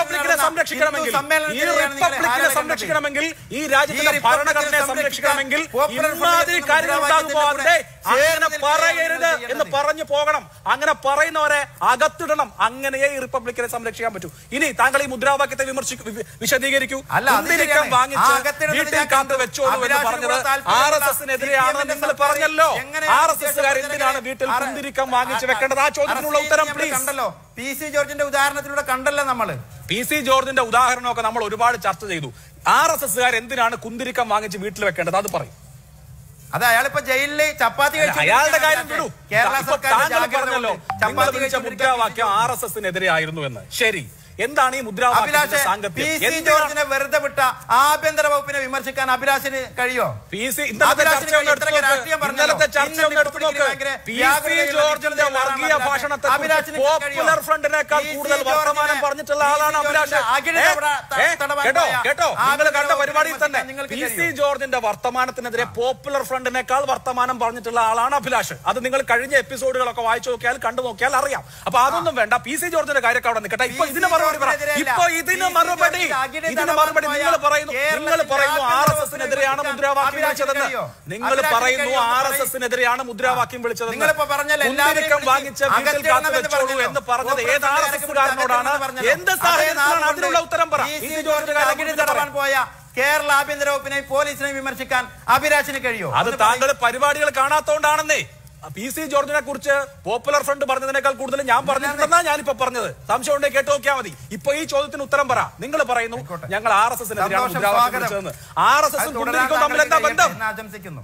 സംരക്ഷിക്കണമെങ്കിൽ ഹിന്ദു ഈ സമ്മേളനത്തിനെതിരെയാണ് നിങ്ങൾ റിപ്പബ്ലിക്കിനെ ഹാരവെക്കുന്നത്. സംരക്ഷിക്കണമെങ്കിൽ ഈ ഈ രാജ്യത്തിന്റെ റിപ്പബ്ലിക്കിനെ ഭരണഘടനയെ സംരക്ഷിക്കാൻ സംരക്ഷിക്കണമെങ്കിൽ പോപ്പുലർ ഇമാതിരി ഫ്രണ്ടിന്റെ കാര്യങ്ങൾ ഉണ്ടാകുമ്പോൾ മുദ്രാവാക്യത്തിന്റെ അങ്ങനെ ചേർന്ന് പറയരുത് നിൽക്കുകയാണ് എന്ന് ചെയ്യേണ്ടത്. പറഞ്ഞു പോകണം അങ്ങനെ പറയുന്നവരെ അകത്തിടണം അങ്ങനെയേ ഈ റിപ്പബ്ലിക്കിനെ സംരക്ഷിക്കാൻ പറ്റൂ ഇനി താങ്കൾ ഈ മുദ്രാവാക്യത്തെ വിമർശിക്കൂ വി- വിശദീകരിക്കൂ അല്ല, അത് കുന്തിരിക്കം ശരിയാണ്. വാങ്ങിച്ച് ആ അകത്തിടുന്നത് വീട്ടിൽ ഞാൻ കാത്തു കണ്ടു. വെച്ചോളൂ എന്ന് അഭിലാഷിന് പറഞ്ഞത് കൂടെ താല്പര്യമുള്ള ആർ എസ് എസിനെതിരെയാണ് CPM ന്റെ നിങ്ങൾ സർക്കാർ പറഞ്ഞല്ലോ എങ്ങനെയാണ് ആർ എസ് എസുകാർ വിദേശ എന്തിനാണ് വീട്ടിൽ ആർ- കുന്തിരിക്കം വാങ്ങിച്ച് ആ- വെക്കേണ്ടത് ആ ചോദ്യത്തിനുള്ള അറസ്റ്റ് ഉത്തരം ചെയ്യുന്നത് പ്ലീസ് കണ്ടല്ലോ പി സി ജോർജിന്റെ ഉദാഹരണത്തിലൂടെ കണ്ടല്ലോ നമ്മള് പി സി ജോർജിന്റെ ഉദാഹരണമൊക്കെ നമ്മൾ ഒരുപാട് ചർച്ച ചെയ്തു ആർ എസ് എസുകാർ എന്തിനാണ് കുന്തിരിക്കം വാങ്ങിച്ച് വീട്ടിൽ വെക്കേണ്ടത് അത് പറയും അത് അയാളിപ്പോ ജയിലില് ചപ്പാത്തി കഴിച്ചു അയാളുടെ കാര്യം വിടൂ കേരള ഇപ്പൊ സർക്കാരിന്റെ താങ്കൾ ജാഗ്രത പറഞ്ഞല്ലോ കൊണ്ട് നിങ്ങൾ ചപ്പാത്തി വിളിച്ച കഴിച്ചുകൊണ്ടിരിക്കുന്ന മുദ്രാവാക്യം ആർ എസ് എസിനെതിരെ ആയിരുന്നു എന്ന് ശരി എന്താണ് ഈ അഭിലാഷ് മുദ്രാവാക്യത്തിന്റെ പി സാങ്കത്യം സി എന്തിനാണ് ജോർജിനെ വെറുതെ വിട്ട ആഭ്യന്തര വകുപ്പിനെ വിമർശിക്കാൻ അഭിലാഷിന് കഴിയോ പി സി ഇന്നലത്തെ അഭിലാഷിന് ചർച്ച ഒന്ന് എടുത്ത് ഇത്രയ്ക്ക് നോക്ക്. രാഷ്ട്രീയം പറഞ്ഞല്ലോ. ഇന്നലത്തെ ചർച്ച ഇന്ന് ഒന്ന് എടുത്ത് നോക്ക് ഭയങ്കര പി സി വ്യാകുലതയുള്ള ജോർജിന്റെ ചിന്തകളാണ് വർഗീയ അഭിലാഷിന് ഭാഷണത്തെ അഭിലാഷിന് പോപ്പുലർ കഴിയോ? ഫ്രണ്ടിനേക്കാൾ പി സി കൂടുതൽ വർത്തമാനം ജോർജിനെ- പറഞ്ഞിട്ടുള്ള പി സി ആളാണ് അഭിലാഷ് ജോർജിന്റെ അഖില ഏ? അവിടെ ത- ഏ? തടവാൻ കേട്ടോ പോയ കേട്ടോ നിങ്ങൾ ആഭ്യന്തര കണ്ട വകുപ്പിനെ പരിപാടിയിൽ തന്നെ വിമർശിക്കാൻ നിങ്ങൾക്ക് പി സി കഴിയോ? ജോർജിന്റെ വർത്തമാനത്തിനെതിരെ പോപ്പുലർ ഫ്രണ്ടിനേക്കാൾ വർത്തമാനം പറഞ്ഞിട്ടുള്ള ആളാണ് അഭിലാഷ് അത് നിങ്ങൾ കഴിഞ്ഞ എപ്പിസോഡുകളൊക്കെ വായിച്ചു നോക്കിയാൽ കണ്ടു നോക്കിയാൽ അറിയാം അപ്പൊ അതൊന്നും വേണ്ട പി സി ജോർജിന്റെ കാര്യമൊക്കെ അവിടെ നിൽക്കട്ടെ ഇപ്പൊ പി സി ഇതിന് മറുപടി പറ ജോർജിനെതിരെയല്ല. ഇപ്പൊ ഇതിന് പി സി മറുപടി ജോർജിന്റെ അഖില ഇതിന് തടവാൻ മറുപടി പോയ നിങ്ങൾ പറയുന്നു കേരളത്തിന്റെ നിങ്ങൾ പറയുന്നു ആർ ആഭ്യന്തര എസ് എസിനെതിരെയാണ് വകുപ്പിനെ മുദ്രാവാക്യം അഭിലാഷിന് വിളിച്ചതെന്ന് കഴിയോ? നിങ്ങൾ അഭിലാഷിന് പറയുന്നു കഴിയോ? ആർ എസ് പറയൂ. എസിനെതിരെയാണ് മുദ്രാവാക്യം വിളിച്ചതെന്ന് നിങ്ങളിപ്പോ പറഞ്ഞല്ലോ എല്ലാവരെയും കുന്തിരിക്കം വിളിച്ച് വാങ്ങിച്ച വീട്ടിൽ അകറ്റിടണമെന്ന് കാത്തു വെച്ചോളൂ പറഞ്ഞല്ലോ. എന്ന് പറഞ്ഞത് ഓപ്പറേഷൻ ഏത് ആർ എസ് ഡയറക്ടർ എസുകാരനോടാണ് പറഞ്ഞല്ലോ. എന്ത് അതേ സാഹചര്യത്തിലാണ് നാളുകൊണ്ട് അതിനുള്ള ഉത്തരം പറ പി പി സി സി ജോർജിന്റെ ജോർജിന്റെ കാര്യം അഖില കുറിച്ച് തടവാൻ പറ. പോയ കേരള ആഭ്യന്തര വകുപ്പിനെയും പോലീസിനെയും വിമർശിക്കാൻ അഭിലാഷിന് കഴിയോ അത് താങ്കൾ പരിപാടികൾ കാണാത്തോണ്ടാണെന്നേ പി സി ജോർജിനെ കുറിച്ച് പോപ്പുലർ ഫ്രണ്ട് പറഞ്ഞതിനേക്കാൾ കൂടുതൽ ഞാൻ പറഞ്ഞിട്ടുണ്ടെന്നാ ഞാനിപ്പോ പറഞ്ഞത് സംശയം ഉണ്ടെങ്കിൽ കേട്ട് നോക്കിയാൽ മതി ഇപ്പൊ ഈ ചോദ്യത്തിന് ഉത്തരം പറ നിങ്ങൾ പറയുന്നു ആയിക്കോട്ടെ. ഞങ്ങൾ ആർ എസ് എസിനെതിരെയാണ് സന്തോഷം, മുദ്രാവാക്യം സ്വാഗതം. വിളിച്ചതെന്ന് ആർ എസ് അത് എസും തുടരാൻ കുന്തിരിക്കവും തമ്മിൽ എന്താ താങ്കൾക്ക് ബന്ധം കഴിയട്ടെ എന്ന് ആശംസിക്കുന്നു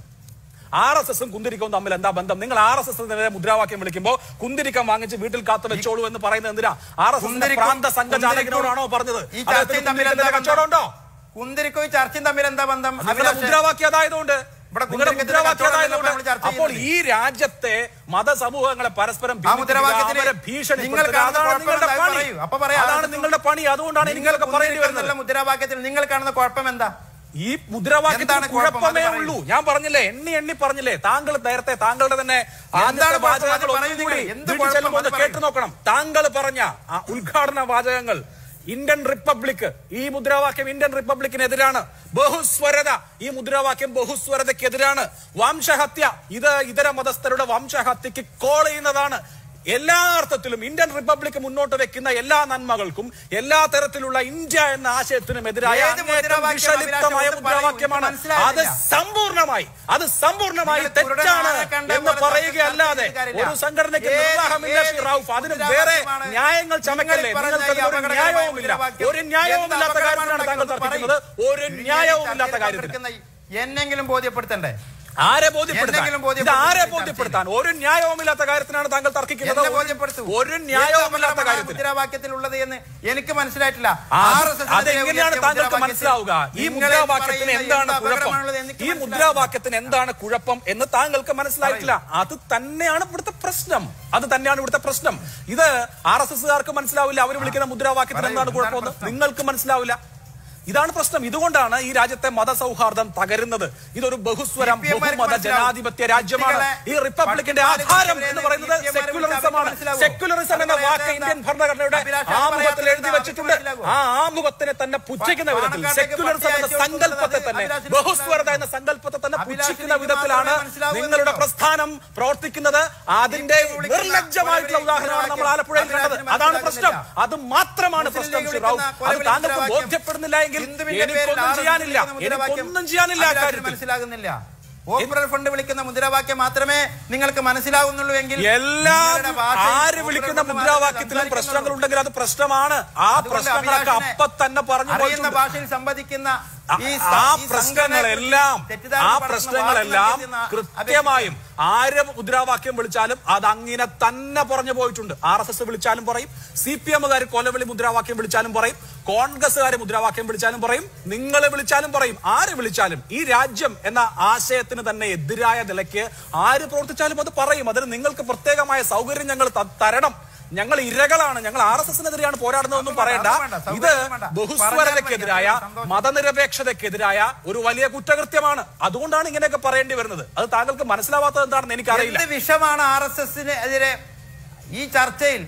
ആർ എസ് എസും കുന്തിരിക്കവും തമ്മിൽ എന്താ ബന്ധം നിങ്ങൾ ആർ എസ് എസിനെതിരെ മുദ്രാവാക്യം വിളിക്കുമ്പോൾ കുന്തിരിക്കം വാങ്ങിച്ച് വീട്ടിൽ കാത്തു വെച്ചോളൂ എന്ന് പറയുന്നത് എന്തിനാ ആർ എസ് എസിന്റെ കുന്തിരിക്കം- പ്രാന്ത സംഘചാലകനോടാണോ പറഞ്ഞത് ഈ അദ്ദേഹത്തിന് ചർച്ചയും തമ്മിൽ എന്താ കുന്തിരിക്കത്തിന്റെ കച്ചവടം ഉണ്ടോ കുന്തിരിക്കോ ഈ ചർച്ചയും തമ്മിൽ എന്താ ബന്ധം നിങ്ങളുടെ അഭിലാഷേ? മുദ്രാവാക്യം അതായതുകൊണ്ട് ഇവിടെ നിങ്ങളുടെ കുന്തിരിക്കത്തിന്റെ മുദ്രാവാക്യം കച്ചവടം അതായതുകൊണ്ട് നമ്മൾ ചർച്ച അപ്പോൾ ചെയ്യുന്നത്. ഈ രാജ്യത്തെ മതസമൂഹങ്ങളെ പരസ്പരം ആ മുദ്രാവാക്യത്തിൽ അവരെ ഭീഷണി നിങ്ങൾ കാണുന്ന കുഴപ്പം എന്താ? പണി പറയൂ. അപ്പൊ പറയാം. അതാണ് നിങ്ങളുടെ പണി അതുകൊണ്ടാണ് നിങ്ങൾ നിങ്ങളൊക്കെ പറയേണ്ടി വരുന്നത് കുന്തിരിക്കത്തിലുള്ള മുദ്രാവാക്യത്തിൽ നിങ്ങൾ കാണുന്ന കുഴപ്പം എന്താ ഈ മുദ്രാവാക്യത്തിന് എന്താണ് കുഴപ്പം? കുഴപ്പമേ അത് പറയൂ. ഉള്ളൂ ഞാൻ പറഞ്ഞില്ലേ എണ്ണി എണ്ണി പറഞ്ഞില്ലേ താങ്കൾ നേരത്തെ താങ്കളുടെ തന്നെ ആദ്യത്തെ കുഴപ്പം? വാചകങ്ങൾ അത് പറയൂ ഒന്നും കൂടി നിങ്ങൾ. എന്ത് വീട്ടിൽ കുഴപ്പം? ചെല്ലുമ്പോൾ ഒന്ന് അത് പറയൂ. കേട്ടു നോക്കണം താങ്കൾ പറഞ്ഞ ആ ഉദ്ഘാടന വാചകങ്ങൾ ഇന്ത്യൻ റിപ്പബ്ലിക് ഈ മുദ്രാവാക്യം ഇന്ത്യൻ റിപ്പബ്ലിക്കിനെതിരാണ് ബഹുസ്വരത ഈ മുദ്രാവാക്യം ബഹുസ്വരതയ്ക്കെതിരാണ് വംശഹത്യ ഇത് ഇതര മതസ്ഥരുടെ വംശഹത്യക്ക് കോൾ ചെയ്യുന്നതാണ് എല്ലാ അർത്ഥത്തിലും ഇന്ത്യൻ റിപ്പബ്ലിക് മുന്നോട്ട് വെക്കുന്ന എല്ലാ നന്മകൾക്കും എല്ലാ തരത്തിലുള്ള ഇന്ത്യ എന്ന ആശയത്തിനും എതിരായ ഏത് അങ്ങേയറ്റം മുദ്രാവാക്യം വിഷലിപ്തമായ അഭിലാഷം? മുദ്രാവാക്യമാണ് ഒന്ന് പറയൂ. അത് മനസ്സിലായില്ല. സമ്പൂർണ്ണമായി അത് സമ്പൂർണ്ണമായി നിങ്ങൾ കുരുടൻ തെറ്റാണ് ആളെ കണ്ട എന്ന് പോലെ പറയുകയല്ലാതെ സംസാരിച്ചിട്ട് ഒരു സംഘടനയ്ക്ക് ഏത് നിർവാഹമില്ല ഏത് ശ്രീ റൌഫ് അതിന് മുദ്രാവാക്യമാണ് വേറെ നിങ്ങൾ ന്യായങ്ങൾ ചമക്കല്ലേ പറഞ്ഞ നിങ്ങൾക്ക് ഈ ഒരു അപകടകരമായ ന്യായവുമില്ല മുദ്രാവാക്യം ഒരു ന്യായവുമില്ലാത്ത എന്ത് കാര്യത്തിലാണ് താങ്കൾ അപകടമാണ് തർക്കിക്കുന്നത് ഒരു പറയൂ. ന്യായവുമില്ലാത്ത ചർച്ചയിൽ കാര്യത്തിന് പങ്കെടുക്കുന്ന എന്നെങ്കിലും ബോധ്യപ്പെടുത്തണ്ടേ ആരെ ബോധ്യപ്പെടുത്താൻ എന്തെങ്കിലും ഇത് ബോധ്യപ്പെടുത്താൻ ആരെ ചർച്ചയിൽ. ബോധ്യപ്പെടുത്താൻ ഒരു ന്യായവുമില്ലാത്ത കാര്യത്തിനാണ് താങ്കൾ തർക്കിക്കുന്നത് എന്നെ ഒരു- ബോധ്യപ്പെടുത്തൂ ഒരു ന്യായവുമില്ലാത്ത ഏത് കാര്യത്തിന് മുദ്രാവാക്യത്തിൽ ഉള്ളത് എന്ന് എനിക്ക് മനസ്സിലായിട്ടില്ല ആ, RSS നെതിരെ അതെങ്ങനെയാണ് ഉയർത്തിയ താങ്കൾക്ക് മുദ്രാവാക്യത്തിൽ മനസ്സിലാവുക ഈ നിങ്ങൾ മുദ്രാവാക്യത്തിന് പറയുന്ന എന്താണ് എന്ത് കുഴപ്പം അപകടമാണുള്ളത് എനിക്ക് ഈ മനസ്സിലായില്ല. മുദ്രാവാക്യത്തിന് എന്താണ് കുഴപ്പം എന്ന് താങ്കൾക്ക് മനസ്സിലായിട്ടില്ല അത് തന്നെയാണ് ഇവിടുത്തെ പ്രശ്നം അത് തന്നെയാണ് ഇവിടുത്തെ പ്രശ്നം ഇത് ആർ എസ് എസ്കാർക്ക് മനസ്സിലാവില്ല അവർ വിളിക്കുന്ന മുദ്രാവാക്യത്തിന് പറയൂ, എന്താണ് എന്താണ് കുഴപ്പമെന്ന് പ്രശ്നം? നിങ്ങൾക്ക് മനസ്സിലാവില്ല ഇതാണ് പ്രശ്നം ഇതുകൊണ്ടാണ് ഈ രാജ്യത്തെ മതസൗഹാർദ്ദം തകരുന്നത് ഇതൊരു ബഹുസ്വരം CPM മാർക്ക് ബഹുമത മനസ്സിലാവും. ജനാധിപത്യ രാജ്യമാണ് ഈ റിപ്പബ്ലിക്കിന്റെ ആധാരം എന്ന് പറയുന്നത് സെക്യുലറിസമാണ് സെക്യുലറിസം എന്ന വാക്ക് ഇന്ത്യൻ ഭരണഘടനയുടെ ആമുഖത്തിൽ എഴുതി വെച്ചിട്ടുണ്ട് ആ ആമുഖത്തിനെ തന്നെ പുച്ഛിക്കുന്ന വിധത്തിൽ സെക്യുലറിസം എന്ന സങ്കല്പത്തെ തന്നെ ബഹുസ്വരത എന്ന സങ്കല്പത്തെ തന്നെ പുച്ഛിക്കുന്ന വിധത്തിലാണ് നിങ്ങളുടെ പ്രസ്ഥാനം പ്രവർത്തിക്കുന്നത് അതിന്റെ നിർലജ്ജമായിട്ടുള്ള ഉദാഹരണമാണ് നമ്മൾ ആലപ്പുഴയിൽ കണ്ടത് അതാണ് പ്രശ്നം അത് മാത്രമാണ് പ്രശ്നം ശ്രീ റാവു അത് താങ്കൾക്ക് ബോധ്യപ്പെടുന്നില്ല എങ്കിൽ എനിക്കൊന്നും ചെയ്യാനില്ല എനിക്കൊന്നും ചെയ്യാനില്ല ആ കാര്യത്തിൽ മനസ്സിലാകുന്നില്ല പോപ്പുലർ ഫണ്ട് വിളിക്കുന്ന മുദ്രാവാക്യം മാത്രമേ നിങ്ങൾക്ക് മനസ്സിലാവുന്നുള്ളൂ എങ്കിൽ എല്ലാ നിങ്ങളുടെ ഭാഷയിൽ ആര് പോപ്പുലർ വിളിക്കുന്ന ഫണ്ട് മുദ്രാവാക്യത്തിലും സംസാരിക്കുന്നുള്ളൂ. പ്രശ്നങ്ങൾ ഉണ്ടെങ്കിൽ അത് പ്രശ്നമാണ് ആ അതുകൊണ്ട് പ്രശ്നങ്ങളൊക്കെ അഭിലാഷിനെ അപ്പൊ തന്നെ പറഞ്ഞു അറിയുന്ന പോയിട്ടുണ്ട് ഭാഷയിൽ സംവദിക്കുന്ന ആ- ഈ ആ ഈ പ്രശ്നങ്ങളെല്ലാം തെറ്റിദ്ധാരണ ആ പടർത്തുന്ന പ്രശ്നങ്ങളെല്ലാം വാക്കുകൾ എഴുതുന്ന കൃത്യമായും ആര് മുദ്രാവാക്യം വിളിച്ചാലും അത് അങ്ങനെ തന്നെ പറഞ്ഞു പോയിട്ടുണ്ട് ആർ എസ് എസ് വിളിച്ചാലും പറയും സി പി എമ്മുകാർ കൊലവിളി മുദ്രാവാക്യം വിളിച്ചാലും പറയും കോൺഗ്രസ്സുകാർ മുദ്രാവാക്യം വിളിച്ചാലും പറയും നിങ്ങൾ വിളിച്ചാലും പറയും ആര് വിളിച്ചാലും ഈ രാജ്യം എന്ന ആശയത്തിന് തന്നെ എതിരായ നിലയ്ക്ക് ആര് പ്രവർത്തിച്ചാലും അത് പറയും അതിന് നിങ്ങൾക്ക് പ്രത്യേകമായ സൗകര്യം ഞങ്ങൾ ത- തരണം ഞങ്ങൾ ഇരകളാണ് ഞങ്ങൾ ആർ എസ് എസിനെതിരെയാണ് പോരാടുന്നതെന്നും അത് പറയണ്ട വേണ്ട, ഇത് സൗകര്യം വേണ്ട. ബഹുസ്വരതയ്ക്കെതിരായ സന്തോഷം. മതനിരപേക്ഷതയ്ക്കെതിരായ ഒരു വലിയ കുറ്റകൃത്യമാണ് അതുകൊണ്ടാണ് ഇങ്ങനെയൊക്കെ പറയേണ്ടി വരുന്നത് അത് താങ്കൾക്ക് മനസ്സിലാവാത്തത് എന്താണെന്ന് എനിക്കറിയില്ല എന്ത് വിഷമാണ് ആർ എസ് എസിന് എതിരെ ഈ ചർച്ചയിൽ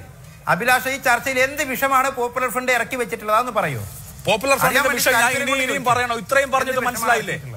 അഭിലാഷ ഈ ചർച്ചയിൽ എന്ത് വിഷമാണ് പോപ്പുലർ ഫ്രണ്ട് ഇറക്കി വെച്ചിട്ടുള്ളത് അതൊന്ന് പറയൂ പോപ്പുലർ അറിയാൻ ഫ്രണ്ടിന്റെ വേണ്ടി വിഷയം ഞാൻ താല്പര്യം ഇനി കൊണ്ട് ഇനിയും പറയണോ ഇത്രയും പറഞ്ഞിട്ട് എന്ത് മനസ്സിലായില്ലേ വിഷമാണ്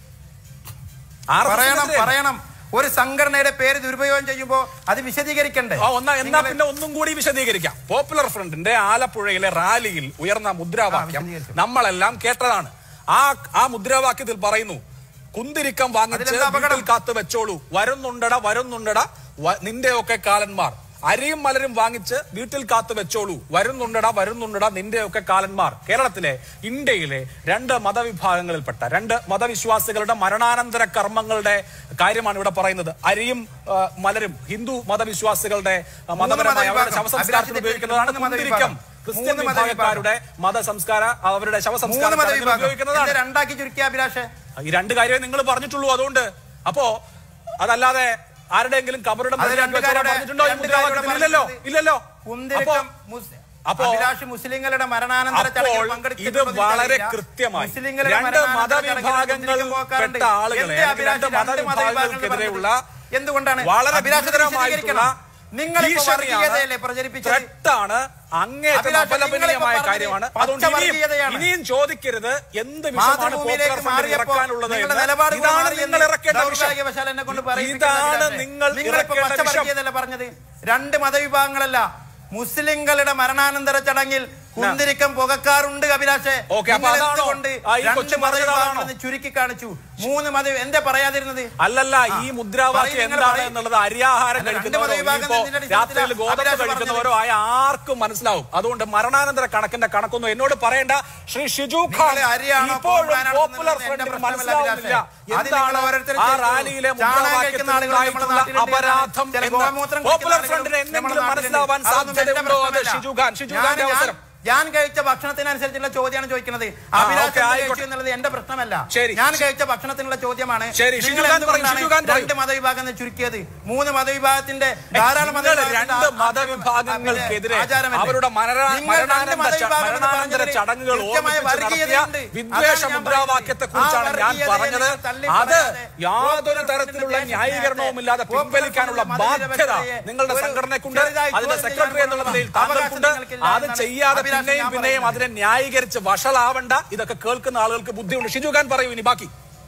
ആർ എസ് പറയണം എസിനെതിരെ- പറയണം ഒരു സംഘടനയുടെ പേര് ദുരുപയോഗം ചെയ്യുമ്പോ അത് വിശദീകരിക്കണ്ടേ ആ ഒന്നാ എന്നാ പിന്നെ ഒന്നും കൂടി വിശദീകരിക്കാം പോപ്പുലർ ഫ്രണ്ടിന്റെ ആലപ്പുഴയിലെ റാലിയിൽ ഉയർന്ന മുദ്രാവാക്യം വിശദീകരിച്ചു. നമ്മളെല്ലാം കേട്ടതാണ് ആ ആ മുദ്രാവാക്യത്തിൽ പറയുന്നു കുന്തിരിക്കം വാങ്ങിച്ച് അതിലെന്താ അപകടം? വീട്ടിൽ കാത്തു വെച്ചോളൂ വരുന്നുണ്ടട വരുന്നുണ്ടട വ- നിന്റെയൊക്കെ കാലന്മാർ അരിയും മലരും വാങ്ങിച്ച് വീട്ടിൽ കാത്തു വെച്ചോളൂ വരുന്നുണ്ടട വരുന്നുണ്ടട നിന്റെയൊക്കെ കാലന്മാർ കേരളത്തിലെ ഇന്ത്യയിലെ രണ്ട് മതവിഭാഗങ്ങളിൽപ്പെട്ട രണ്ട് മതവിശ്വാസികളുടെ മരണാനന്തര കർമ്മങ്ങളുടെ കാര്യമാണ് ഇവിടെ പറയുന്നത് അരിയും ആ, മലരും ഹിന്ദു മതവിശ്വാസികളുടെ ആ, മതപരമായ അവരുടെ മതവിഭാഗം. ശവസംസ്കാരത്തിന് അഭിലാഷിന്റെ ഉപയോഗിക്കുന്നതാണ് മൂന്ന് കുന്തിരിക്കം മതവിഭാഗം. ക്രിസ്ത്യൻ മൂന്ന് വിഭാഗക്കാരുടെ മതസംസ്കാര അവരുടെ മൂന്ന് ശവസംസ്കാരം മതവിഭാഗം ഉപയോഗിക്കുന്നതാണ് ഇത് രണ്ടാക്കി ചുരുക്കിയ അഭിലാഷേ ഈ രണ്ട് കാര്യമേ നിങ്ങൾ പറഞ്ഞിട്ടുള്ളൂ അതുകൊണ്ട് അപ്പോ അതല്ലാതെ ആരുടെയെങ്കിലും കബറിടം അത് വൃത്തിയാക്കി രണ്ട് വെച്ചോളാൻ കാര്യയുടെ- പറഞ്ഞിട്ടുണ്ടോ ഈ രണ്ട് മുദ്രാവാക്യത്തിൽ കാര്യയുടെ ഇല്ലല്ലോ പറഞ്ഞത്. ഇല്ലല്ലോ കുന്തിരിക്കം മുസ്- അപ്പോ- അഭിലാഷ് മുസ്ലിങ്ങളുടെ മരണാനന്തര അപ്പോൾ ചടങ്ങിൽ ഇത് പങ്കെടുത്തിട്ടുണ്ടോ വളരെ എനിക്കറിയില്ല. കൃത്യമായി മുസ്ലിങ്ങളുടെ രണ്ട് മരണാനന്തര ചടങ്ങിൽ മതവിഭാഗങ്ങൾ കുന്തിരിക്കം പോക്കാറുണ്ട്. പെട്ട ആളുകളെ എന്തേ അല്ലെങ്കിൽ അഭിലാഷ് രണ്ട് രണ്ട് മതവിഭാഗങ്ങൾക്കെതിരെയുള്ള മതവിഭാഗങ്ങൾ എന്തുകൊണ്ടാണ് വളരെ അഭിലാഷ് ഇത് ഗുരുതരമായിട്ടുള്ള വിശദീകരിക്കണം. നിങ്ങൾ ഇപ്പോ വർഗീയതയല്ലേ പ്രചരിപ്പിച്ചത് ത്രെട്ടാണ് അങ്ങേയറ്റം അഭിലാഷ് അപലപനീയമായ നിങ്ങളിപ്പോ കാര്യമാണ് പറഞ്ഞത് അതുകൊണ്ട് ഇനിയും പച്ചവർഗീയതയാണ്. ഇനിയും ചോദിക്കരുത് എന്ത് വിഷയമാണ് മാതൃഭൂമിയിലേക്ക് പോപ്പുലർ ഫ്രണ്ടിൽ മാറിയപ്പോ ഇറക്കാനുള്ളത് നിങ്ങളുടെ എന്ന്. നിലപാട് ഇതാണ് മാറി നിങ്ങൾ എന്ന് ഇറക്കേണ്ട വിഷയം ദൗർഭാഗ്യവശാൽ എന്നെ കൊണ്ട് പറയിപ്പിക്കുന്നത് ഇതാണ് അഭിലാഷേ. നിങ്ങൾ നിങ്ങളിപ്പോ ഇറക്കേണ്ട വിഷയം പച്ചവർഗീയതയല്ല പറഞ്ഞത് രണ്ട് മതവിഭാഗങ്ങളല്ല മുസ്ലിങ്ങളുടെ മരണാനന്തര ചടങ്ങിൽ കുന്തിരിക്കം പുകക്കാറുണ്ട് അഭിലാഷേ ഓക്കേ, അപ്പൊ നിങ്ങൾ അതാണോ? എന്തുകൊണ്ട് ആ, ഈ രണ്ട് കൊച്ചു പറഞ്ഞത് മതവിഭാഗങ്ങളെന്ന് ചുരുക്കി കാണിച്ചു മൂന്ന് മത എന്താ പറയാതിരുന്നത് അല്ലല്ല ഈ മുദ്രാവാക്യം പറയ്, നിങ്ങൾ എന്താണ് പറയ്. എന്നുള്ളത് അരിയാഹാരം അല്ല, രണ്ട് കഴിക്കുന്നവരോ മതവിഭാഗം ഇനിയിപ്പോ എന്നതിന്റെ അടിസ്ഥാനത്തിലാ രാത്രിയിൽ ഗോതമ്പ് അഭിലാഷ് കഴിക്കുന്നവരോ ആയ ആർക്കും മനസ്സിലാവും അതുകൊണ്ട് മരണാനന്തര കണക്കിന്റെ കണക്കൊന്നും എന്നോട് പറയേണ്ട ശ്രീ ഷിജു ഖാൻ നിങ്ങള് അരിയാണോ ഇപ്പോഴും കോൺഗ്രാനാണോ പോപ്പുലർ എന്നുള്ളത് എന്റെ ഫ്രണ്ടിന് പ്രശ്നമല്ല മനസ്സിലാവുന്നില്ല അഭിലാഷേ. അത് എന്താണ് നിങ്ങൾ ഓരോരുത്തരും ആ ചെയ്തോളൂ. റാലിയിലെ ചാണകം കഴിക്കുന്ന ആളുകൾ നമ്മുടെ മുദ്രാവാക്യത്തിലുണ്ടായിട്ടുള്ള നാട്ടിലുണ്ട് അപരാധം ചില എന്ന് ഗോമൂത്രം കുടിക്കുന്ന പോപ്പുലർ ആളുകൾ ഫ്രണ്ടിന് നമ്മുടെ എന്തെങ്കിലും നാട്ടിലുണ്ട്. മനസ്സിലാവാൻ അതൊന്നും എന്റെ സാധ്യതയുണ്ടോ അത് പ്രശ്നമല്ല. ഷിജു ഖാൻ ഷിജു ഞാൻ- ഖാന്റെ ഞാൻ- അവസരം ഞാൻ കഴിച്ച ഭക്ഷണത്തിനനുസരിച്ചുള്ള ചോദ്യമാണ് ചോദിക്കുന്നത് അഭിലാഷ് ഓക്കേ, എന്ത് ആയിക്കോട്ടെ. കഴിച്ചു എന്നുള്ളത് എന്റെ പ്രശ്നമല്ല ശരി. ഞാൻ കഴിച്ച ഭക്ഷണത്തിനുള്ള ചോദ്യമാണ് ശരി, നിങ്ങൾ ഷിജു ഖാൻ പറയൂ, എന്തുകൊണ്ടാണ് ഷിജു ഖാൻ പറയൂ. രണ്ട് മതവിഭാഗം എന്ന് ചുരുക്കിയത് മൂന്ന് മതവിഭാഗത്തിന്റെ ധാരാളം നിങ്ങൾ മതവിഭാഗത്തിന്റെ രണ്ട് ആ- മതവിഭാഗങ്ങൾക്കെതിരെ ആചാരമല്ലേ? അവരുടെ മരണ- നിങ്ങൾ രണ്ട് മരണാനന്തര മതവിഭാഗം എന്ന് മരണാനന്തര പറഞ്ഞതിൽ ചടങ്ങുകൾ കൃത്യമായ ഓർമ്മിപ്പിച്ച് നടത്തിയ വർഗീയതയുണ്ട്. വിദ്വേഷ അതാണ് ഞാൻ മുദ്രാവാക്യത്തെ പറയുന്നത്. കുറിച്ചാണ് ആ ഞാൻ വർഗീയതയെ പറഞ്ഞത് നിങ്ങൾ തള്ളി അത് പറയാതെ യാതൊരു തരത്തിലുള്ള ന്യായീകരണവുമില്ലാതെ പിൻവലിക്കാനുള്ള ബാധ്യത നിങ്ങളുടെ സംഘടനയ്ക്കുണ്ട് അതിന്റെ സെക്രട്ടറി എന്നുള്ള നിലയിൽ താങ്കൾക്കുണ്ട് അത് ചെയ്യാതെ പിന്നെയും പിന്നെയും അതിനെ ന്യായീകരിച്ച് വഷളാവണ്ട ഇതൊക്കെ കേൾക്കുന്ന ആളുകൾക്ക് ബുദ്ധിയുണ്ട് ഷിജു ഖാൻ പറയൂ ഇനി ബാക്കി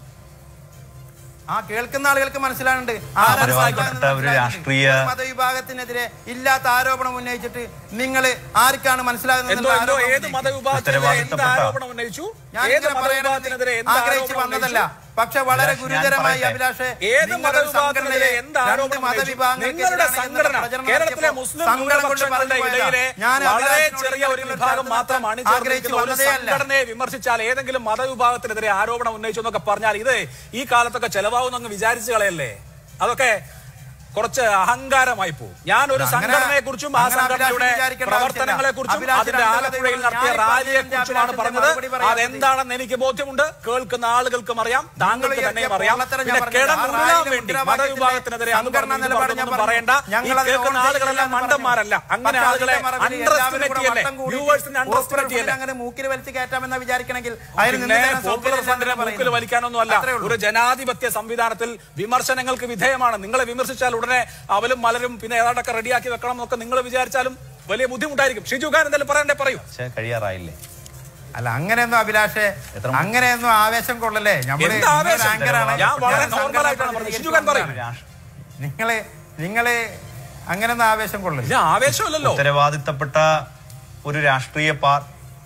ആ കേൾക്കുന്ന ആളുകൾക്ക് മനസ്സിലാകുന്നുണ്ട് ആ, ഉത്തരവാദിത്തപ്പെട്ട ഒരു രാഷ്ട്രീയ- ഒരു മതവിഭാഗത്തിനെതിരെ ഇല്ലാത്ത ആരോപണം ഉന്നയിച്ചിട്ട് നിങ്ങൾ ആർക്കാണ് മനസ്സിലാകുന്നത് എന്തോ എന്നുള്ള എന്തോ ആരോപണം ഏത് ഉന്നയിക്കും. മതവിഭാഗത്തിനെതിരെ എന്ത് ഉത്തരവാദിത്തപ്പെട്ട- ആരോപണം ഉന്നയിച്ചു ഞാൻ ഏത് ഇങ്ങനെ മതവിഭാഗത്തിനെതിരെ പറയണമെന്ന് എന്ത് ആഗ്രഹിച്ച് ആരോപണം വന്നതല്ല ഉന്നയിച്ചു പക്ഷെ വളരെ അഭിലാഷ്, ഞാൻ ഗുരുതരമായി പറയട്ടെ. അഭിലാഷ് ഏത് നിങ്ങളുടെ മതവിഭാഗത്തിനെതിരെ സംഘടനയെ എന്ത് രണ്ട് ആരോപണം ഉന്നയിച്ചു? മതവിഭാഗങ്ങൾക്കെതിരാണ് നിങ്ങളുടെ എന്നുള്ള സംഘടന പ്രചരണം കേരളത്തിലെ നടത്തിയപ്പോൾ മുസ്ലിം സങ്കടം കൊണ്ട് ന്യൂനപക്ഷങ്ങളുടെ പറഞ്ഞു പോയതാ. ഇടയിലെ ഞാൻ വളരെ അഭിലാഷിനോട് ചെറിയ ഒരു ഇതിനുള്ള വിഭാഗം ചർച്ച മാത്രം ആഗ്രഹിച്ച് അണിചേർന്നിരിക്കുന്ന ഒരു വന്നതേ അല്ല. സംഘടനയെ വിമർശിച്ചാൽ ഏതെങ്കിലും മതവിഭാഗത്തിനെതിരെ ആരോപണം ഉന്നയിച്ചു എന്നൊക്കെ പറഞ്ഞാൽ ഇത് ഈ കാലത്തൊക്കെ ചെലവാകുന്ന അങ്ങ് വിചാരിച്ചു കളയല്ലേ അതൊക്കെ കുറച്ച് അഹങ്കാരമായി പോകും ഞാൻ ഒരു അങ്ങനെ- സംഘടനയെ കുറിച്ചും ആ അങ്ങനെ അഭിലാഷ് സംഘടനയുടെ വിചാരിക്കേണ്ട പ്രവർത്തനങ്ങളെ കുറിച്ചും ആവശ്യമില്ല. അതിന്റെ അഭിലാഷ് ആലപ്പുഴയിൽ രണ്ടു നടത്തിയ ഞാൻ റാലിയെ പറഞ്ഞതിന്റെ കുറിച്ചുമാണ് അഭിലാഷിന്റെ പറഞ്ഞത് മറുപടി പറയാത്തത്. അതെന്താണെന്ന് എനിക്ക് ബോധ്യമുണ്ട് കേൾക്കുന്ന ആളുകൾക്കും അറിയാം താങ്കൾക്ക് നിങ്ങൾ തന്നെയും ഈ അറിയാം പൊള്ളത്തരം ഞാൻ പിന്നെ പറഞ്ഞത്. ആ കിടന്നുരുളാൻ റാലിയിലെ വേണ്ടി മുദ്രാവാക്യത്തിന്റെ മതവിഭാഗത്തിനെതിരെ അത് സംഘടനാ പറഞ്ഞു ഇത് നിലപാട് പറഞ്ഞു ഞാൻ എന്നൊന്നും പറഞ്ഞു. പറയണ്ട ഈ ഞങ്ങൾ അത് കേൾക്കുന്ന ഓൺ ആളുകളെല്ലാം ചെയ്യില്ല എന്ന് മണ്ടന്മാരല്ല പറഞ്ഞു. അങ്ങനെ പക്ഷേ ആളുകളെ അതിന്റെ മറുപടി അണ്ടർ എല്ലാവരും എസ്റ്റിമേറ്റ് കൂടെ ചെയ്യല്ലേ വട്ടം കൂടി വ്യൂവേഴ്സിനെ അണ്ടർ പോപ്പുലർ എസ്റ്റിമേറ്റ് ചെയ്യല്ലേ ഫ്രണ്ട് അങ്ങനെ മൂക്കിൽ വലിച്ച് കയറ്റാമെന്ന് വിചാരിക്കണമെങ്കിൽ അതിന് പിന്നെ നിന്ന് തരാൻ പോപ്പുലർ സൗകര്യം ഫ്രണ്ടിനെ ഇല്ലെന്ന് മൂക്കിൽ പറയുന്നു. വലിക്കാനൊന്നും അല്ല അത്രേ ഉള്ളൂ. ഒരു ജനാധിപത്യ സംവിധാനത്തിൽ വിമർശനങ്ങൾക്ക് വിധേയമാണ് നിങ്ങളെ വിമർശിച്ചാൽ ഉടനെ അവലും മലരും പിന്നെ ഏതാണ്ടൊക്കെ റെഡിയാക്കി വെക്കണം എന്നൊക്കെ നിങ്ങൾ വിചാരിച്ചാലും വലിയ ബുദ്ധിമുട്ടായിരിക്കും ഷിജു ഖാൻ എന്തായാലും പറയണ്ടേ പറയൂ പക്ഷേ കഴിയാറായില്ലേ അല്ല അങ്ങനെയൊന്നും അഭിലാഷേ എത്ര- അങ്ങനെയൊന്നും ആവേശം കൊള്ളല്ലേ നമ്മള് എന്ത് ആവേശം? നിങ്ങളൊരു ആങ്കറാണ്. ഞാൻ വളരെ ഞാൻ normal ആയിട്ടാണ് സംഘടന പറഞ്ഞത്. ഷിജു ഖാൻ പറയൂ. രാഷ്ട്ര- നിങ്ങള് നിങ്ങള് അങ്ങനെയൊന്നും ആവേശം കൊള്ളില്ല ഇത് ആവേശമല്ലല്ലോ ഉത്തരവാദിത്തപ്പെട്ട ഒരു രാഷ്ട്രീയ പാർ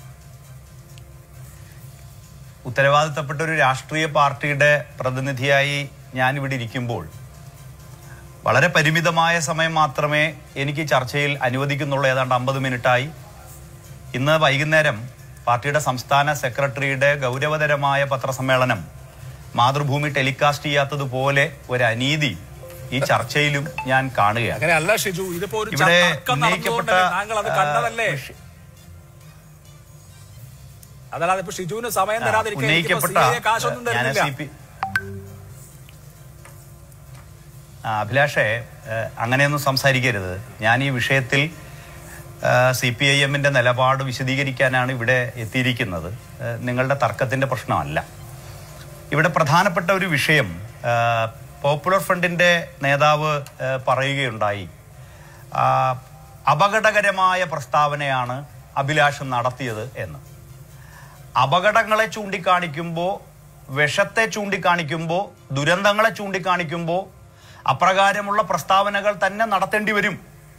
ഉത്തരവാദിത്തപ്പെട്ട ഒരു രാഷ്ട്രീയ പാർട്ടിയുടെ പ്രതിനിധിയായി ഞാൻ ഇവിടെ ഇരിക്കുമ്പോൾ വളരെ പരിമിതമായ സമയം മാത്രമേ എനിക്ക് ചർച്ചയിൽ അനുവദിക്കുന്നുള്ളൂ ഏതാണ്ട് അമ്പത് മിനിറ്റായി ഇന്ന് വൈകുന്നേരം പാർട്ടിയുടെ സംസ്ഥാന സെക്രട്ടറിയുടെ ഗൗരവതരമായ പത്രസമ്മേളനം മാതൃഭൂമി ടെലികാസ്റ്റ് ചെയ്യാത്തതുപോലെ ഒരു അനീതി ഈ ചർച്ചയിലും ഞാൻ കാണുകയാണ് അങ്ങനെ അല്ല ഷിജു ഇതിപ്പോ ഒരു ഇവിടെ തർക്കം ഉന്നയിക്കപ്പെട്ട നടന്നുകൊണ്ടല്ലേ താങ്കൾ അത് ആ, കണ്ടതല്ലേ വിഷ- അതല്ലാതെ ഇപ്പൊ ഷിജുവിന് സമയം ആ, തരാതിരിക്കാൻ ഉന്നയിക്കപ്പെട്ട കാശൊന്നും ഞാൻ തരുന്നില്ല സി പി ആ, അഭിലാഷേ ഏഹ്, അങ്ങനെയൊന്നും സംസാരിക്കരുത് ഞാൻ ഈ വിഷയത്തിൽ സി പി ഐ എമ്മിന്റെ നിലപാട് വിശദീകരിക്കാനാണ് ഇവിടെ എത്തിയിരിക്കുന്നത് ഏഹ്, നിങ്ങളുടെ തർക്കത്തിന്റെ പ്രശ്നമല്ല ഇവിടെ പ്രധാനപ്പെട്ട ഒരു വിഷയം ഏഹ്, പോപ്പുലർ ഫ്രണ്ടിന്റെ നേതാവ് ഏഹ്, പറയുകയുണ്ടായി ആ, അപകടകരമായ പ്രസ്താവനയാണ് അഭിലാഷ് നടത്തിയത് എന്ന് അപകടങ്ങളെ ചൂണ്ടിക്കാണിക്കുമ്പോൾ വിഷത്തെ ചൂണ്ടിക്കാണിക്കുമ്പോൾ ദുരന്തങ്ങളെ ചൂണ്ടിക്കാണിക്കുമ്പോൾ അപ്രകാരമുള്ള പ്രസ്താവനകൾ തന്നെ നടത്തേണ്ടി വരും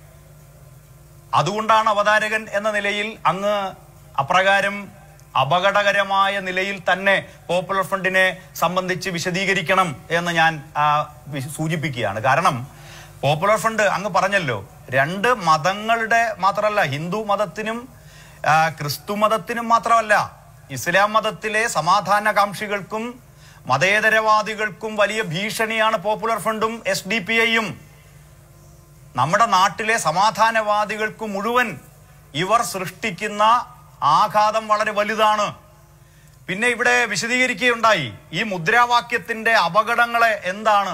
അതുകൊണ്ടാണ് അവതാരകൻ എന്ന നിലയിൽ അങ്ങ് അപ്രകാരം അപകടകരമായ നിലയിൽ തന്നെ പോപ്പുലർ ഫ്രണ്ടിനെ സംബന്ധിച്ച് വിശദീകരിക്കണം എന്ന് ഞാൻ ആ, വി- സൂചിപ്പിക്കുകയാണ് കാരണം പോപ്പുലർ ഫ്രണ്ട് അങ്ങ് പറഞ്ഞല്ലോ രണ്ട് മതങ്ങളുടെ മാത്രമല്ല ഹിന്ദു മതത്തിനും ആ, ക്രിസ്തു മതത്തിനും മാത്രമല്ല ഇസ്ലാം മതത്തിലെ സമാധാനകാംക്ഷികൾക്കും മതേതരവാദികൾക്കും വലിയ ഭീഷണിയാണ് പോപ്പുലർ ഫ്രണ്ടും എസ് ഡി പി ഐയും നമ്മുടെ നാട്ടിലെ സമാധാനവാദികൾക്ക് മുഴുവൻ ഇവർ സൃഷ്ടിക്കുന്ന ആഘാതം വളരെ വലുതാണ് പിന്നെ ഇവിടെ വിശദീകരിക്കുകയുണ്ടായി ഈ മുദ്രാവാക്യത്തിന്റെ അപകടങ്ങളെ എന്താണ്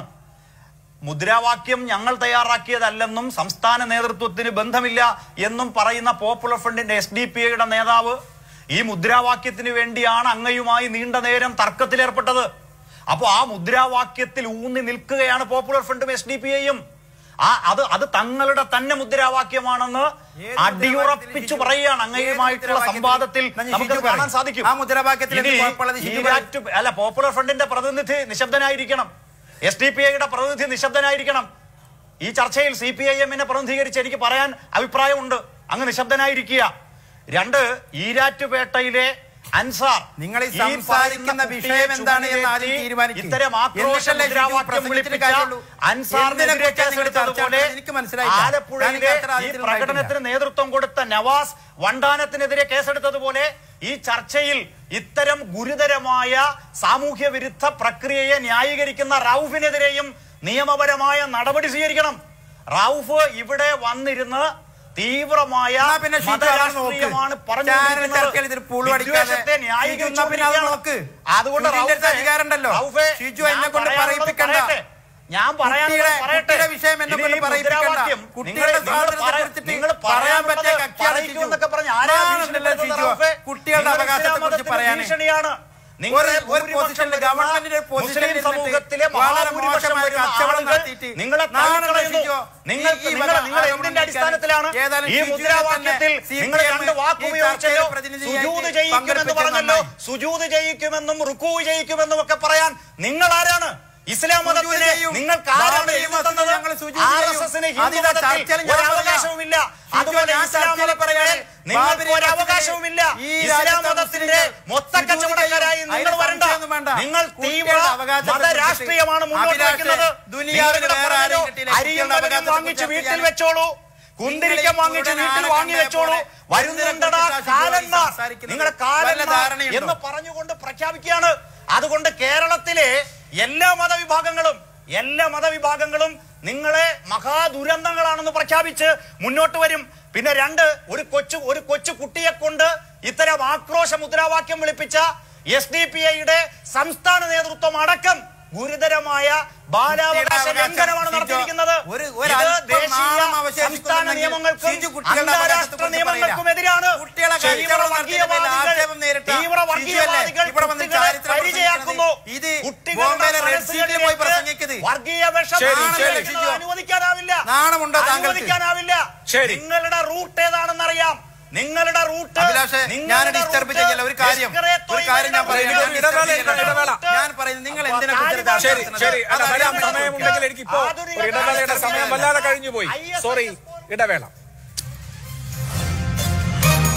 മുദ്രാവാക്യം ഞങ്ങൾ തയ്യാറാക്കിയതല്ലെന്നും സംസ്ഥാന നേതൃത്വത്തിന് ബന്ധമില്ല എന്നും പറയുന്ന പോപ്പുലർ ഫ്രണ്ടിന്റെ എസ് ഡി പി ഐയുടെ നേതാവ് ഈ മുദ്രാവാക്യത്തിന് വേണ്ടിയാണ് അങ്ങയുമായി നീണ്ട നേരം തർക്കത്തിലേർപ്പെട്ടത് അപ്പോൾ ആ മുദ്രാവാക്യത്തിൽ ഊന്നി നിൽക്കുകയാണ് പോപ്പുലർ ഫ്രണ്ടും എസ് ഡി പി ഐയും ആ അത് അത് തങ്ങളുടെ തന്നെ മുദ്രാവാക്യമാണെന്ന് ഏത് അടിയുറപ്പിച്ചു മുദ്രാവാക്യത്തിൽ പറയുകയാണ് ഏത് അങ്ങയുമായിട്ടുള്ള മുദ്രാവാക്യത്തിൽ? സംവാദത്തിൽ എന്നാ ഷിജു നമുക്ക് പറയ്. കാണാൻ സാധിക്കും ആ മുദ്രാവാക്യത്തിൽ എന്ത് ഇനി കുഴപ്പമുള്ളത് ഷിജു പറയ്. ഈരാറ്റു അല്ല പോപ്പുലർ ഫ്രണ്ടിന്റെ പ്രതിനിധി നിശബ്ദനായിരിക്കണം എസ് ഡി പി ഐയുടെ പ്രതിനിധി നിശബ്ദനായിരിക്കണം ഈ ചർച്ചയിൽ സി പി ഐ എമ്മിനെ പ്രതിനിധീകരിച്ച് എനിക്ക് പറയാൻ അഭിപ്രായമുണ്ട് അങ്ങ് നിശബ്ദനായിരിക്കുക രണ്ട് ഈരാറ്റുപേട്ടയിലെ അൻസാർ നിങ്ങൾ ഈ ഈ സംസാരിക്കുന്ന പറയുന്ന വിഷയം എന്താണ് എന്ന് ആദ്യം ചുമലിലേറ്റി തീരുമാനിക്കുക. ഇത്തരം ആക്രോശ എന്നിട്ടല്ലേ ഷിജു മുദ്രാവാക്യം പ്രസംഗിച്ചിട്ട് വിളിപ്പിച്ച കാര്യമുള്ളൂ. അൻസാറിനെതിരെ എന്തിനെക്കുറിച്ചാണ് നിങ്ങൾ ചർച്ച കേസെടുത്തതുപോലെ നടത്തുന്നത്? എനിക്ക് മനസ്സിലായില്ല. ആലപ്പുഴയിലെ ഞാൻ ഇത്ര ഈ ആദ്യത്തിൽ പ്രകടനത്തിന് നേതൃത്വം കൊടുത്ത നവാസ് വണ്ടാനത്തിനെതിരെ കേസെടുത്തതുപോലെ ഈ ചർച്ചയിൽ ഇത്തരം ഗുരുതരമായ സാമൂഹ്യ വിരുദ്ധ പ്രക്രിയയെ ന്യായീകരിക്കുന്ന റൌഫിനെതിരെയും നിയമപരമായ നടപടി സ്വീകരിക്കണം റൌഫ് ഇവിടെ വന്നിരുന്ന് തീവ്രമായ എന്നാ പിന്നെ ഷിജു അത് മതരാഷ്ട്രീയമാണ് നോക്ക്. പറഞ്ഞുകൊണ്ടിരിക്കുന്നത്. ചാനൽ ചർച്ചയിൽ ഇതിൽ പൂള് പഠിക്കാതെ വിദ്വേഷത്തെ ഷിജു എന്നാ പിന്നെ അത് ന്യായീകരിച്ചുകൊണ്ടിരിക്കുകയാണ്. നോക്ക്. അതുകൊണ്ട് ഷിജുവിന്റെ അടുത്ത് റൌഫേ, അധികാരമുണ്ടല്ലോ. റൌഫേ, ഷിജു ഞാൻ എന്നെ കൊണ്ട് പറയാനുള്ളത് പറയിപ്പിക്കണ്ട. പറയട്ടെ. ഞാൻ പറയാനുള്ളത് കുട്ടിയുടെ- പറയട്ടെ. കുട്ടിയുടെ വിഷയം എന്നെ ഇനി കൊണ്ട് ഈ പറയിപ്പിക്കണ്ട. മുദ്രാവാക്യം കുട്ടിയുടെ നിങ്ങൾ- നിങ്ങൾ സ്വാതന്ത്ര്യത്തെ പറ- കുറിച്ചിട്ട് നിങ്ങൾ പറയാൻ പറ്റിയ പറയാനുള്ളത് കക്ഷിയാണ് പറയിക്കൂ ഷിജു. എന്നൊക്കെ പറഞ്ഞ് ആരെയാ നാണമില്ലല്ലോ ഭീഷണിപ്പെടുത്തുന്നത് ഷിജു. റൌഫേ? കുട്ടികളുടെ നിങ്ങൾ അവകാശത്തെ ഇസ്ലാം കുറിച്ച് മതത്തിന് പറയാനേ. ഭീഷണിയാണ് നിങ്ങളെ ഒരു- ഒരു ഭൂരിപക്ഷം പൊസിഷനിൽ വരുന്ന ഗവൺമെന്റിന്റെ ഒരു പൊസിഷനിൽ മുസ്ലിം ഇരുന്നിട്ട് സമൂഹത്തിലെ വളരെ മഹാഭൂരിപക്ഷം മോശമായ വരുന്ന കച്ചവടം ആളുകൾ നടത്തിയിട്ട് നിങ്ങളെ നാണമില്ല തള്ളിക്കളയുന്നു. ഷിജു. നിങ്ങൾ ഈ- ഈ നിങ്ങൾ വക നിങ്ങൾ ആരോപണം എന്തിന്റെ ഉന്നയിക്കാൻ അടിസ്ഥാനത്തിലാണ് ഏതായാലും ഈ ഷിജുവിനെ മുദ്രാവാക്യത്തിൽ തന്നെ നിങ്ങൾ CPM രണ്ട് വാക്ക് ഈ ഉപയോഗിച്ചല്ലോ ചർച്ചയിൽ പ്രതിനിധിയായിട്ട് സുജൂത് ചെയ്യിക്കുമെന്ന് പങ്കെടുപ്പിച്ചത് പറഞ്ഞല്ലോ നന്നായി. സുജൂത് ചെയ്യിക്കുമെന്നും റുക്കൂ ചെയ്യിക്കുമെന്നും ഒക്കെ പറയാൻ നിങ്ങൾ ആരാണ് ഇസ്ലാം സുജൂത് മതത്തിന് ചെയ്യും. നിങ്ങൾക്ക് ആരാണ് ബാബരി എഴുതി മസ്ജിദിൽ തന്നത് ഞങ്ങൾ സുജൂത് ആർ ചെയ്യും. എസ് എസിന് അതിതാ ഹിന്ദു മതത്തിൽ ചർച്ചയിൽ ഞാൻ ഒരു പറയാം. അവകാശവുമില്ല ഷിജു, അതുപോലെ ഞാൻ ഇസ്ലാം ചർച്ചയിൽ മതത്തിന് പറയാം. നിങ്ങൾക്ക് ബാബരി ഒരു മസ്ജിദിൽ അവകാശവുമില്ല ഈ ഇസ്ലാം രാജ്യത്തെ മതത്തിന്റെ മുസ്ലിങ്ങൾ മൊത്ത സുജൂത് കച്ചവടക്കാരായി ചെയ്യും. നിങ്ങൾ അതിന് വരണ്ട സംശയമൊന്നും വേണ്ട. നിങ്ങൾ തീവ്ര കുട്ടികളുടെ അവകാശത്തെ മതരാഷ്ട്രീയമാണ് കുറിച്ച് മുന്നോട്ട് അഭിലാഷേ, വയ്ക്കുന്നത് ദുനിയാവിൽ നിങ്ങളുടെ വേറെ ആരെയും പറഞ്ഞല്ലോ, കിട്ടിയില്ല. അരിയും കുട്ടികളുടെ പലരും അവകാശത്തെ വാങ്ങിച്ച് കുറിച്ച് വീട്ടിൽ ചെയ്യാൻ. വെച്ചോളൂ കുന്തിരിക്കം വാങ്ങിച്ച് വീട്ടിൽ വാങ്ങി വെച്ചോളൂ വരുന്നുണ്ടടാ കാലന്മാർ നിങ്ങളുടെ കാലന്മാർ എന്ന് പറഞ്ഞുകൊണ്ട് പ്രഖ്യാപിക്കുകയാണ് അതുകൊണ്ട് കേരളത്തിലെ എല്ലാ മതവിഭാഗങ്ങളും എല്ലാ മതവിഭാഗങ്ങളും നിങ്ങളെ മഹാദുരന്തങ്ങളാണെന്ന് പ്രഖ്യാപിച്ച് മുന്നോട്ട് വരും പിന്നെ രണ്ട് ഒരു കൊച്ചു ഒരു കൊച്ചു കുട്ടിയെ കൊണ്ട് ഇത്തരം ആക്രോശ മുദ്രാവാക്യം വിളിപ്പിച്ച എസ് ഡി പി ഐയുടെ സംസ്ഥാന നേതൃത്വം അടക്കം ഗുരുതരമായ ബാലാവകാശ കുട്ടിയുടെ ലംഘനമാണ് അവകാശം നടത്തിയിരിക്കുന്നത് ഒരു- ഇത് ഒരല്പം ദേശീയ നാണം അവശേഷിക്കുന്നുണ്ടെങ്കിൽ സംസ്ഥാന നിയമങ്ങൾക്കും ഷിജു കുട്ടികളുടെ അന്താരാഷ്ട്ര അവകാശത്തെക്കുറിച്ച് നിയമങ്ങൾക്കും പറയില്ല. എതിരാണ് കുട്ടികളെ തീവ്ര കച്ചവടം വർഗീയവാദികൾ നടത്തിയതിൽ ആക്ഷേപം നേരിട്ട തീവ്ര ഷിജു വർഗീയവാദികൾ അല്ലേ ഇവിടെ വന്ന് കുട്ടികളെ ചരിത്രം പരിചയാക്കുന്നു പ്രസംഗിക്കുന്നത്? ഇത് കുട്ടികളുടെ ബോംബെയിലെ റെഡ് സീറ്റിൽ പോയി മനസ്സുകളിലേക്ക് പ്രസംഗിക്കുന്നത്. വർഗീയ വിഷം ശരി, ആഴ്ചയിൽ ശരി. ഷിജു അനുവദിക്കാനാവില്ല നാണമുണ്ടോ താങ്കൾക്ക്? അനുവദിക്കാനാവില്ല ശരി. നിങ്ങളുടെ റൂട്ട് ഏതാണെന്നറിയാം നിങ്ങളുടെ റൂട്ട് അഭിലാഷേ ഞാൻ ഡിസ്റ്റർബ് ചെയ്യല്ല ഒരു കാര്യം ഒരു കാര്യം ഞാൻ പറയുന്നത് ഞാൻ ഇടവേള, disturb ചെയ്യല്ല. ഇടവേള. ഞാൻ പറയുന്നത് നിങ്ങൾ എന്തിനാ അപ്പോൾ കുറിച്ച് താലിബാൻ ശരി ചർച്ച ശരി അല്ല നടത്തുന്നത്? വരാൻ അതാണ് സമയമുണ്ടെങ്കിൽ എനിക്കിപ്പോ ആധുനിക ഒരു ഇടവേളയുടെ സമയം വല്ലാതെ കഴിഞ്ഞു പോയി സോറി ഇടവേള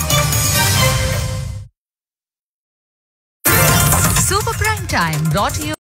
Super Prime Time brought to you